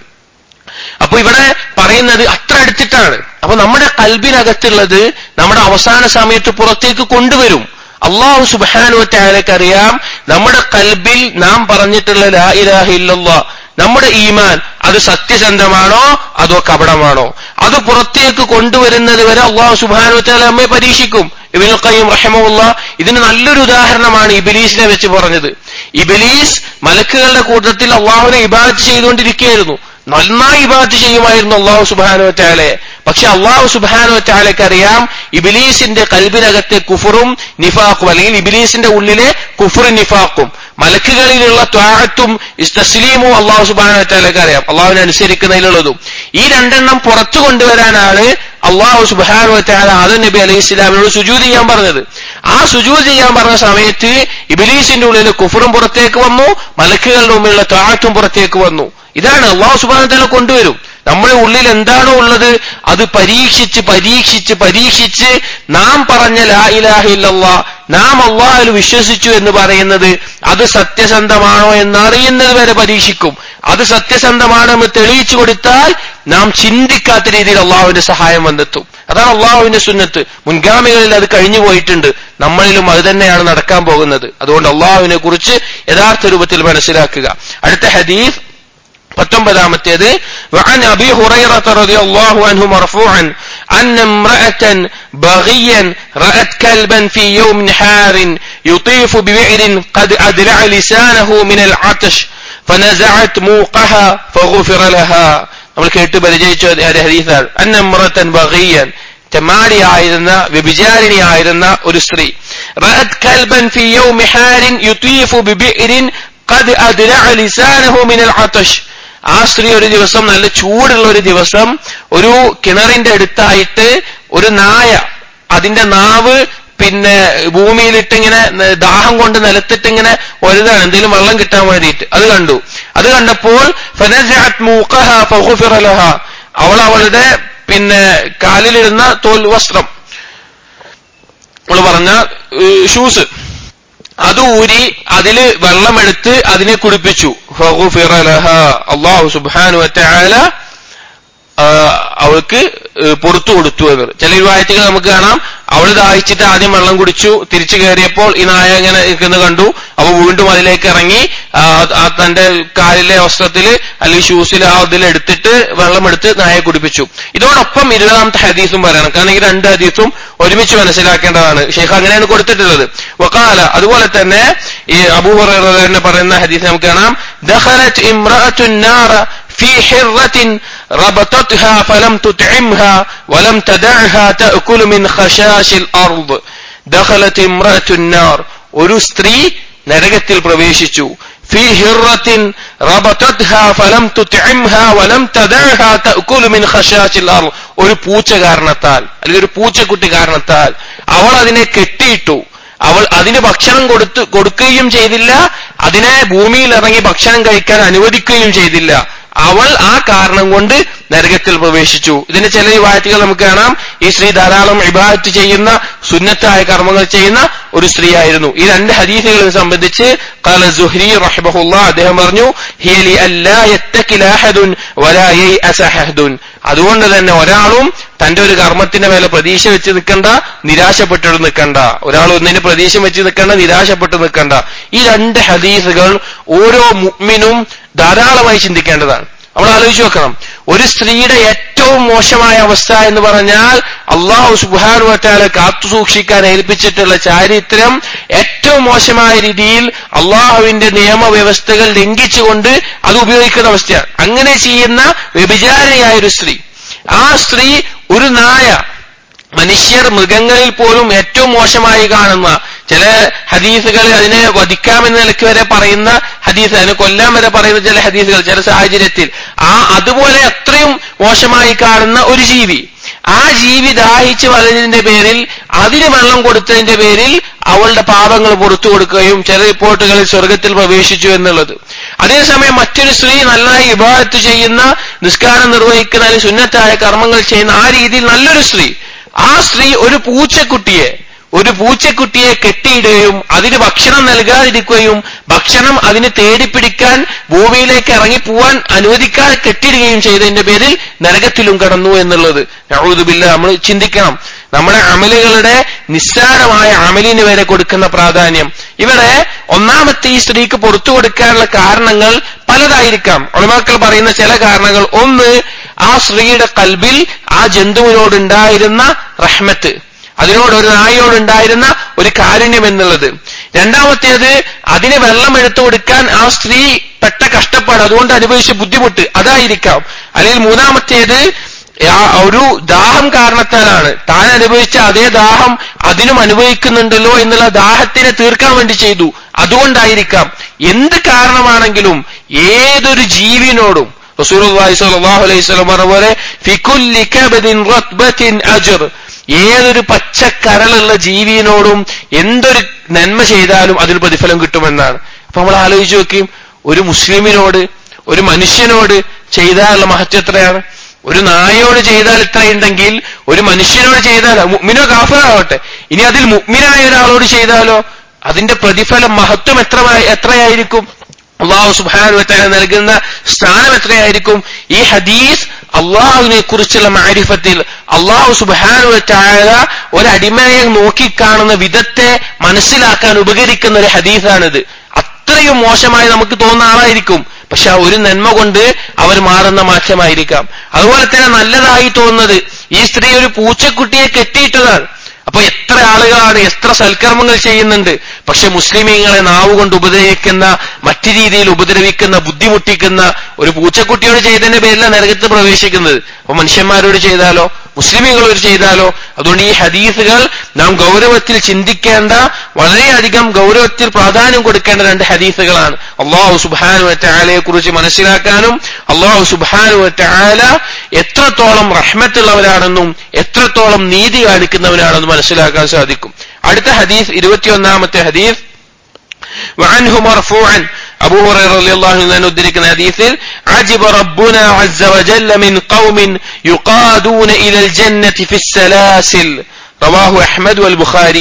അപ്പൊ ഇവിടെ പറയുന്നത് അത്ര അടുത്തിട്ടാണ് അപ്പൊ നമ്മുടെ കൽബിനകത്തുള്ളത് നമ്മുടെ അവസാന സമയത്ത് പുറത്തേക്ക് കൊണ്ടുവരും അള്ളാഹു സുബാനുവറ്റായാലേക്ക് അറിയാം നമ്മുടെ കൽബിൽ നാം പറഞ്ഞിട്ടുള്ള ലാ ഇലാഹ ഇല്ലല്ലാ നമ്മുടെ ഈമാൻ അത് സത്യസന്ധമാണോ അതോ കപടമാണോ അത് പുറത്തേക്ക് കൊണ്ടുവരുന്നത് വരെ അള്ളാഹു സുബാനുവറ്റാല നമ്മെ പരീക്ഷിക്കും ഇബിനുൽ ഖയ്യിം റഹമുല്ല ഇതിന് നല്ലൊരു ഉദാഹരണമാണ് ഇബിലീസിനെ വെച്ച് പറഞ്ഞത് ഇബിലീസ് മലക്കുകളുടെ കൂട്ടത്തിൽ അള്ളാഹുവിനെ ഇബാദത്ത് ചെയ്തുകൊണ്ടിരിക്കുകയായിരുന്നു നന്നായി ഇബാദത്ത് ചെയ്യുമായിരുന്നു അള്ളാഹു സുബാനോ ചാലെ പക്ഷെ അള്ളാഹു സുബാനോ ചാലയ്ക്ക് അറിയാം ഇബിലീസിന്റെ കൽബിനകത്തെ കുഫറും നിഫാഖും അല്ലെങ്കിൽ ഇബിലീസിന്റെ ഉള്ളിലെ കുഫറും നിഫാഖും മലക്കുകളിലുള്ള ത്വാഴത്തും തസ്ലീമും അള്ളാഹു സുബാനോ ചാലയ്ക്ക് അറിയാം അള്ളാഹുവിനെ അനുസരിക്കുന്നതിലുള്ളതും ഈ രണ്ടെണ്ണം പുറത്തു കൊണ്ടുവരാനാണ് അള്ളാഹു സുബാനു ചാല ആദം നബി അലൈഹി ഇസ്ലാമിനോട് സുജൂത് ചെയ്യാൻ പറഞ്ഞത് ആ സുജൂത് ചെയ്യാൻ പറഞ്ഞ സമയത്ത് ഇബിലീസിന്റെ ഉള്ളിൽ കുഫറും പുറത്തേക്ക് വന്നു മലക്കുകളുടെ മുമ്പിലുള്ള ത്വാഴത്തും പുറത്തേക്ക് വന്നു ഇതാണ് അള്ളാഹു സുബാന തല കൊണ്ടുവരും നമ്മുടെ ഉള്ളിൽ എന്താണോ ഉള്ളത് അത് പരീക്ഷിച്ച് പരീക്ഷിച്ച് പരീക്ഷിച്ച് നാം പറഞ്ഞ ലാ ഇലാഹ ഇല്ലല്ലാ നാം അള്ളാഹിൽ വിശ്വസിച്ചു എന്ന് പറയുന്നത് അത് സത്യസന്ധമാണോ എന്നറിയുന്നത് വരെ പരീക്ഷിക്കും അത് സത്യസന്ധമാണെന്ന് തെളിയിച്ചു കൊടുത്താൽ നാം ചിന്തിക്കാത്ത രീതിയിൽ അള്ളാഹുവിന്റെ സഹായം വന്നെത്തും അതാണ് അള്ളാഹുവിന്റെ സുന്നത്ത് മുൻഗാമികളിൽ അത് കഴിഞ്ഞു പോയിട്ടുണ്ട് നമ്മളിലും അത് തന്നെയാണ് നടക്കാൻ പോകുന്നത് അതുകൊണ്ട് അള്ളാഹുവിനെ കുറിച്ച് യഥാർത്ഥ രൂപത്തിൽ മനസ്സിലാക്കുക അടുത്ത ഹദീഫ് പത്തൊമ്പതാമത്തേത് وعن أبي هريرة رضي الله عنه مرفوعا أن امرأة بغيا رأت كلبا في يوم حار يطيف ببئر قد أدلع لسانه من العطش فنزعت موقها فغفر لها നമ്മൾ കേട്ട് പരിചയിച്ച ഒരു ഹദീസാണ് അന്നമ്രത്തൻ ബഗിയൻ തെമാടിയായിരുന്ന വ്യഭിചാരിണിയായിരുന്ന ഒരു സ്ത്രീ റഅത് കൽബൻ ഫി യൗമി ഹാരിൻ യുതീഫു ബിബിഇരിൻ ഖദ് അദ്ലഅ ലിസാനഹു മിനൽ അതഷ് ആ സ്ത്രീ ഒരു ദിവസം നല്ല ചൂടുള്ള ഒരു ദിവസം ഒരു കിണറിന്റെ അടുത്തായിട്ട് ഒരു നായ അതിന്റെ നാവ് പിന്നെ ഭൂമിയിലിട്ടിങ്ങനെ ദാഹം കൊണ്ട് നിലത്തിട്ടിങ്ങനെ ഒരുതാണ് എന്തെങ്കിലും വെള്ളം കിട്ടാൻ വേണ്ടിയിട്ട് അത് കണ്ടു അത് കണ്ടപ്പോൾ ഫനസഅത് മൂഖഹ ഫഗുഫിറ ലഹ അവൾ അവളുടെ പിന്നെ കാലിലിരുന്ന തോൽ വസ്ത്രം അവൾ പറഞ്ഞ ഷൂസ് അത് ഊരി അതില് വെള്ളമെടുത്ത് അതിനെ കുടിപ്പിച്ചു ഫഗുഫിറ ലഹ അള്ളാഹു സുബ്ഹാനു വതആല അവൾക്ക് പുറത്തു കൊടുത്തു എന്ന് ചില വിവാഹത്തുകൾ നമുക്ക് കാണാം അവൾ ദാഹിച്ചിട്ട് ആദ്യം വെള്ളം കുടിച്ചു തിരിച്ചു കയറിയപ്പോൾ ഈ നായ ഇങ്ങനെ നിൽക്കുന്നത് കണ്ടു അപ്പൊ വീണ്ടും അതിലേക്ക് ഇറങ്ങി ആ, ആ തന്റെ കാലിലെ വസ്ത്രത്തിൽ അല്ലെങ്കിൽ ഷൂസിൽ ആ അതിൽ എടുത്തിട്ട് വെള്ളമെടുത്ത് നായെ കുടിപ്പിച്ചു ഇതോടൊപ്പം ഇരുപതാമത്തെ ഹദീസും പറയണം കാരണം ഈ രണ്ട് ഹദീസും ഒരുമിച്ച് മനസ്സിലാക്കേണ്ടതാണ് ഷെയ്ഖ് അങ്ങനെയാണ് കൊടുത്തിട്ടുള്ളത് വക്കാല അതുപോലെ തന്നെ ഈ അബൂഹറ തന്നെ പറയുന്ന ഹദീസ് നമുക്ക് കാണാം ദഖലത് ഇംറഅത്തുൻ നാറ في حرة ربطتها فلم تطعمها ولم تدعها تأكل من خشاش الأرض دخلت امرأة النار ഒരു സ്ത്രീ നരകത്തിൽ പ്രവേശിച്ചു في هرة ربطتها فلم تطعمها ولم تدعها تأكل من خشاش الأرض ഒരു പൂച്ച കാരണത്താൽ അല്ലെങ്കിൽ ഒരു പൂച്ചക്കുട്ടി കാരണത്താൽ അവൾ അതിനെ കെട്ടിയിട്ടു അവൾ അതിന് ഭക്ഷണം കൊടുത്തു കൊടുക്കുകയും ചെയ്തില്ല അതിനെ ഭൂമിയിൽ ഇറങ്ങി ഭക്ഷണം കഴിക്കാൻ അനുവദിക്കുകയും ചെയ്തില്ല അവൾ ആ കാരണം കൊണ്ട് നരകത്തിൽ പ്രവേശിച്ചു ഇതിന്റെ ചില വാറ്റുകൾ നമുക്ക് കാണാം ഈ സ്ത്രീ ധാരാളം ഇബാദത്ത് ചെയ്യുന്ന സുന്നത്തായ കർമ്മങ്ങൾ ചെയ്യുന്ന ഒരു സ്ത്രീ ആയിരുന്നു ഈ രണ്ട് ഹദീസുകളെ സംബന്ധിച്ച് قال الزهري رحمه الله അദ്ദേഹം പറഞ്ഞു هي لألا يتكل أحد ولا ييأس أحد അതുകൊണ്ട് തന്നെ ഒരാളും തന്റെ ഒരു കർമ്മത്തിന്റെ മേലെ പ്രതീക്ഷ വെച്ച് നിൽക്കണ്ട നിരാശപ്പെട്ടിട്ട് നിൽക്കണ്ട ഒരാൾ ഒന്നിന് പ്രതീക്ഷ വെച്ച് നിൽക്കണ്ട നിരാശപ്പെട്ട് നിൽക്കണ്ട ഈ രണ്ട് ഹദീസുകൾ ഓരോ മുഅ്മിനും ധാരാളമായി ചിന്തിക്കേണ്ടതാണ് നമ്മൾ ആലോചിച്ച് നോക്കണം ഒരു സ്ത്രീയുടെ ഏറ്റവും മോശമായ അവസ്ഥ എന്ന് പറഞ്ഞാൽ അള്ളാഹു സുബാനുവറ്റാലെ കാത്തു സൂക്ഷിക്കാൻ ഏൽപ്പിച്ചിട്ടുള്ള ചാരിത്രം ഏറ്റവും മോശമായ രീതിയിൽ അള്ളാഹുവിന്റെ നിയമവ്യവസ്ഥകൾ ലംഘിച്ചുകൊണ്ട് അത് ഉപയോഗിക്കുന്ന അവസ്ഥയാണ് അങ്ങനെ ചെയ്യുന്ന വ്യഭിചാരിയായ ഒരു സ്ത്രീ ആ സ്ത്രീ ഒരു നായ മനുഷ്യർ മൃഗങ്ങളിൽ പോലും ഏറ്റവും മോശമായി കാണുന്ന ചില ഹദീസുകൾ അതിനെ വധിക്കാമെന്ന നിലയ്ക്ക് വരെ പറയുന്ന ഹദീസ് അതിനെ കൊല്ലാൻ വരെ പറയുന്ന ചില ഹദീസുകൾ ചില സാഹചര്യത്തിൽ ആ അതുപോലെ അത്രയും മോശമായി കാണുന്ന ഒരു ജീവി ആ ജീവി ദാഹിച്ച് വളരുന്നതിന്റെ പേരിൽ അതിന് വെള്ളം കൊടുത്തതിന്റെ പേരിൽ അവളുടെ പാപങ്ങൾ പുറത്തു കൊടുക്കുകയും ചില റിപ്പോർട്ടുകളിൽ സ്വർഗത്തിൽ പ്രവേശിച്ചു എന്നുള്ളത് അതേസമയം മറ്റൊരു സ്ത്രീ നന്നായി വിഭാഗത്ത് ചെയ്യുന്ന നിസ്കാരം നിർവഹിക്കുന്ന അല്ലെങ്കിൽ സുന്നത്തായ കർമ്മങ്ങൾ ചെയ്യുന്ന ആ രീതിയിൽ നല്ലൊരു സ്ത്രീ ആ സ്ത്രീ ഒരു പൂച്ചക്കുട്ടിയെ ഒരു പൂച്ചക്കുട്ടിയെ കെട്ടിയിടുകയും അതിന് ഭക്ഷണം നൽകാതിരിക്കുകയും ഭക്ഷണം അതിന് തേടിപ്പിടിക്കാൻ ഭൂമിയിലേക്ക് ഇറങ്ങി പോവാൻ അനുവദിക്കാതെ കെട്ടിയിടുകയും ചെയ്തതിന്റെ പേരിൽ നരകത്തിലും കടന്നു എന്നുള്ളത് നഴുതുബില്ല നമ്മൾ ചിന്തിക്കണം നമ്മുടെ അമലുകളുടെ നിസ്സാരമായ അമലിന് വരെ കൊടുക്കുന്ന പ്രാധാന്യം ഇവിടെ ഒന്നാമത്തെ ഈ സ്ത്രീക്ക് പുറത്തു കൊടുക്കാനുള്ള കാരണങ്ങൾ പലതായിരിക്കാം ഒളിമാക്കൾ പറയുന്ന ചില കാരണങ്ങൾ ഒന്ന് ആ സ്ത്രീയുടെ കൽബിൽ ആ ജന്തുവിനോടുണ്ടായിരുന്ന റഹ്മത്ത് അതിനോട് ഒരു നായോടുണ്ടായിരുന്ന ഒരു കാരുണ്യം എന്നുള്ളത് രണ്ടാമത്തേത് അതിന് വെള്ളം എടുത്തു കൊടുക്കാൻ ആ സ്ത്രീ പെട്ട കഷ്ടപ്പാട് അതുകൊണ്ട് അനുഭവിച്ച ബുദ്ധിമുട്ട് അതായിരിക്കാം അല്ലെങ്കിൽ മൂന്നാമത്തേത് ആ ഒരു ദാഹം കാരണത്താലാണ് താൻ അനുഭവിച്ച അതേ ദാഹം അതിനും അനുഭവിക്കുന്നുണ്ടല്ലോ എന്നുള്ള ദാഹത്തിനെ തീർക്കാൻ വേണ്ടി ചെയ്തു അതുകൊണ്ടായിരിക്കാം എന്ത് കാരണമാണെങ്കിലും ഏതൊരു ജീവിനോടും റസൂലുള്ളാഹി സ്വല്ലല്ലാഹു അലൈഹി വസല്ലം പറഞ്ഞ പോലെ ഫികുല്ലി കബദിൻ റത്ബത്തിൻ അജ്ർ ഏതൊരു പച്ചക്കരളുള്ള ജീവിയോടും എന്തൊരു നന്മ ചെയ്താലും അതിന് പ്രതിഫലം കിട്ടുമെന്നാണ് അപ്പൊ നമ്മൾ ആലോചിച്ച് നോക്കുകയും ഒരു മുസ്ലിമിനോട് ഒരു മനുഷ്യനോട് ചെയ്താലുള്ള മഹത്വം എത്രയാണ് ഒരു നായോട് ചെയ്താൽ ഇത്രയുണ്ടെങ്കിൽ ഒരു മനുഷ്യനോട് ചെയ്താൽ മുഗ്മിനോ കാഫറാവട്ടെ ഇനി അതിൽ മുഗ്മിനായ ഒരാളോട് ചെയ്താലോ അതിന്റെ പ്രതിഫലം മഹത്വം എത്ര എത്രയായിരിക്കും അള്ളാഹു സുബാനു വറ്റാല നൽകുന്ന സ്ഥാനം എത്രയായിരിക്കും ഈ ഹദീസ് അള്ളാഹുവിനെ കുറിച്ചുള്ള മാരിഫത്തിൽ അള്ളാഹു സുബാനു വറ്റാല ഒരടിമയെ നോക്കിക്കാണുന്ന വിധത്തെ മനസ്സിലാക്കാൻ ഉപകരിക്കുന്ന ഒരു ഹദീസാണിത് അത്രയും മോശമായി നമുക്ക് തോന്നുന്ന ആളായിരിക്കും പക്ഷെ ആ ഒരു നന്മ കൊണ്ട് അവർ മാറുന്ന മാറ്റമായിരിക്കാം അതുപോലെ തന്നെ നല്ലതായി തോന്നുന്നത് ഈ സ്ത്രീ ഒരു പൂച്ചക്കുട്ടിയെ കെട്ടിയിട്ടതാണ് അപ്പൊ എത്ര ആളുകളാണ് എത്ര സൽക്കർമ്മങ്ങൾ ചെയ്യുന്നുണ്ട് പക്ഷെ മുസ്ലിമീങ്ങളെ നാവുകൊണ്ട് ഉപദ്രവിക്കുന്ന മറ്റു രീതിയിൽ ഉപദ്രവിക്കുന്ന ബുദ്ധിമുട്ടിക്കുന്ന ഒരു പൂച്ചക്കുട്ടിയോട് ചെയ്തതിന്റെ പേരിലാണ് നരകത്ത് പ്രവേശിക്കുന്നത് അപ്പൊ മനുഷ്യന്മാരോട് ചെയ്താലോ മുസ്ലിമീങ്ങളോട് ചെയ്താലോ അതുകൊണ്ട് ഈ ഹദീസുകൾ നാം ഗൗരവത്തിൽ ചിന്തിക്കേണ്ട വളരെയധികം ഗൗരവത്തിൽ പ്രാധാന്യം കൊടുക്കേണ്ട രണ്ട് ഹദീസുകളാണ് അള്ളാഹു സുബാനു ആലയെ കുറിച്ച് മനസ്സിലാക്കാനും അള്ളാഹു സുബാനു ആല എത്രത്തോളം റഹ്മത്തുള്ളവരാണെന്നും എത്രത്തോളം നീതി കാണിക്കുന്നവരാണെന്നും മനസ്സിലാക്കാൻ സാധിക്കും അടുത്ത ഹദീസ് ഇരുപത്തിയൊന്നാമത്തെ ഹദീസ് وعنه مرفوعا أبو هريرة رضي الله عنه ندرك حديث عجب ربنا عز وجل من قوم يقادون إلى الجنة في السلاسل رواه أحمد والبخاري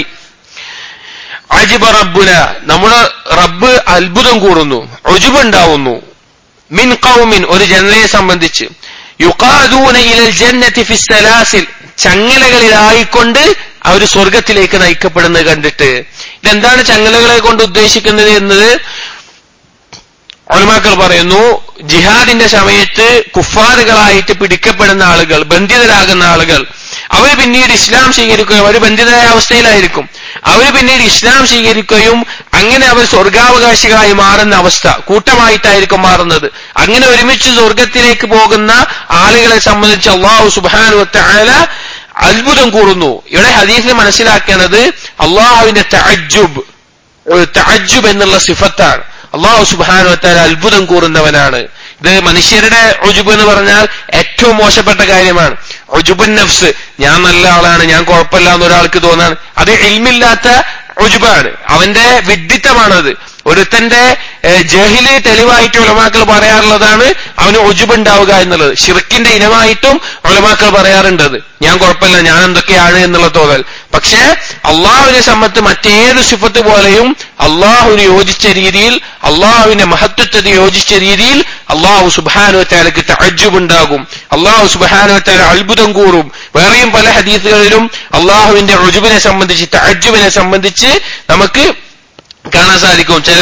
അജിബ റബ്ബുന നമ്മുടെ റബ്ബ് അത്ഭുതം കൂടുന്നു ഒജുബുണ്ടാവുന്നു മിൻ കൗമിൻ ഒരു ജനതയെ സംബന്ധിച്ച് യുക്കാദൂന ഇലൽ ജന്നത്തി ഫിസ്സലാസിൽ ചങ്ങലകളിലായിക്കൊണ്ട് അവർ സ്വർഗത്തിലേക്ക് നയിക്കപ്പെടുന്നത് കണ്ടിട്ട് ഇതെന്താണ് ചങ്ങലകളെ കൊണ്ട് ഉദ്ദേശിക്കുന്നത് എന്നത് ഒളിമാക്കൾ പറയുന്നു ജിഹാദിന്റെ സമയത്ത് കുഫാറുകളായിട്ട് പിടിക്കപ്പെടുന്ന ആളുകൾ ബന്ധിതരാകുന്ന ആളുകൾ അവർ പിന്നീട് ഇസ്ലാം സ്വീകരിക്കുകയും അവർ ബന്ധിതരായ അവസ്ഥയിലായിരിക്കും അവർ പിന്നീട് ഇസ്ലാം സ്വീകരിക്കുകയും അങ്ങനെ അവർ സ്വർഗാവകാശികളായി മാറുന്ന അവസ്ഥ കൂട്ടമായിട്ടായിരിക്കും മാറുന്നത് അങ്ങനെ ഒരുമിച്ച് സ്വർഗത്തിലേക്ക് പോകുന്ന ആളുകളെ സംബന്ധിച്ച് അള്ളാഹു സുബാനുവത്ത ആല അത്ഭുതം കൂറുന്നു ഇവിടെ ഹദീസിൽ മനസ്സിലാക്കേണ്ടത് അള്ളാഹുവിന്റെ തഅജ്ജുബ് തഅജ്ജുബ് എന്നുള്ള സിഫത്താണ് അള്ളാഹു സുബാനുവത്താൽ അത്ഭുതം കൂറുന്നവനാണ് ഇത് മനുഷ്യരുടെ ഒജുബ് എന്ന് പറഞ്ഞാൽ ഏറ്റവും മോശപ്പെട്ട കാര്യമാണ് ഒജുബുൻ നഫ്സ് ഞാൻ നല്ല ആളാണ് ഞാൻ കുഴപ്പമില്ല എന്ന് ഒരാൾക്ക് തോന്നാൻ അത് ഇൽമില്ലാത്ത ഒജുബാണ് അവന്റെ വിഡിത്തമാണത് ഒരുത്തന്റെ ജഹില് തെളിവായിട്ട് ഉലമാക്കൾ പറയാറുള്ളതാണ് അവന് ഒജുബുണ്ടാവുക എന്നുള്ളത് ഷിർക്കിന്റെ ഇനമായിട്ടും ഉലമാക്കൾ പറയാറുണ്ടത് ഞാൻ കുഴപ്പമില്ല ഞാൻ എന്തൊക്കെയാണ് എന്നുള്ള തോന്നൽ പക്ഷേ അള്ളാഹുവിനെ സംബന്ധിച്ച് മറ്റേത് സിഫത്ത് പോലെയും അള്ളാഹുവിന് യോജിച്ച രീതിയിൽ അള്ളാഹുവിന്റെ മഹത്വത്തിന് യോജിച്ച രീതിയിൽ അള്ളാഹു സുബാനുവത്താലക്ക് തഅജ്ജുബുണ്ടാകും അള്ളാഹു സുബാനുവത്താല അത്ഭുതം കൂറും വേറെയും പല ഹദീസുകളിലും അള്ളാഹുവിന്റെ റുജുബിനെ സംബന്ധിച്ച് തഅജ്ജുബിനെ സംബന്ധിച്ച് നമുക്ക് കാണാൻ സാധിക്കും ചില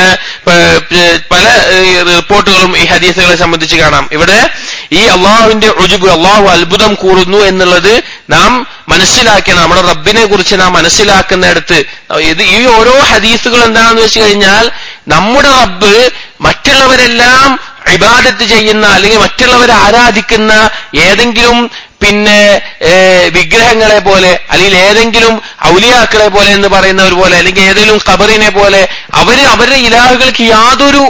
പല റിപ്പോർട്ടുകളും ഈ ഹദീസുകളെ സംബന്ധിച്ച് കാണാം ഇവിടെ ഈ അള്ളാഹുവിന്റെ റുജുബ് അള്ളാഹു അത്ഭുതം കൂറുന്നു എന്നുള്ളത് നാം മനസ്സിലാക്കണം നമ്മുടെ റബ്ബിനെ കുറിച്ച് നാം മനസ്സിലാക്കുന്നിടത്ത് ഇത് ഈ ഓരോ ഹദീസുകൾ എന്താണെന്ന് വെച്ച് കഴിഞ്ഞാൽ നമ്മുടെ റബ്ബ് മറ്റുള്ളവരെല്ലാം ഇബാദത്ത് ചെയ്യുന്ന അല്ലെങ്കിൽ മറ്റുള്ളവരെ ആരാധിക്കുന്ന ഏതെങ്കിലും പിന്നെ വിഗ്രഹങ്ങളെ പോലെ അല്ലെങ്കിൽ ഏതെങ്കിലും ഔലിയാക്കളെ പോലെ എന്ന് പറയുന്നവർ പോലെ അല്ലെങ്കിൽ ഏതെങ്കിലും ഖബറിനെ പോലെ അവര് അവരുടെ ഇലാഹുകൾക്ക് യാതൊരു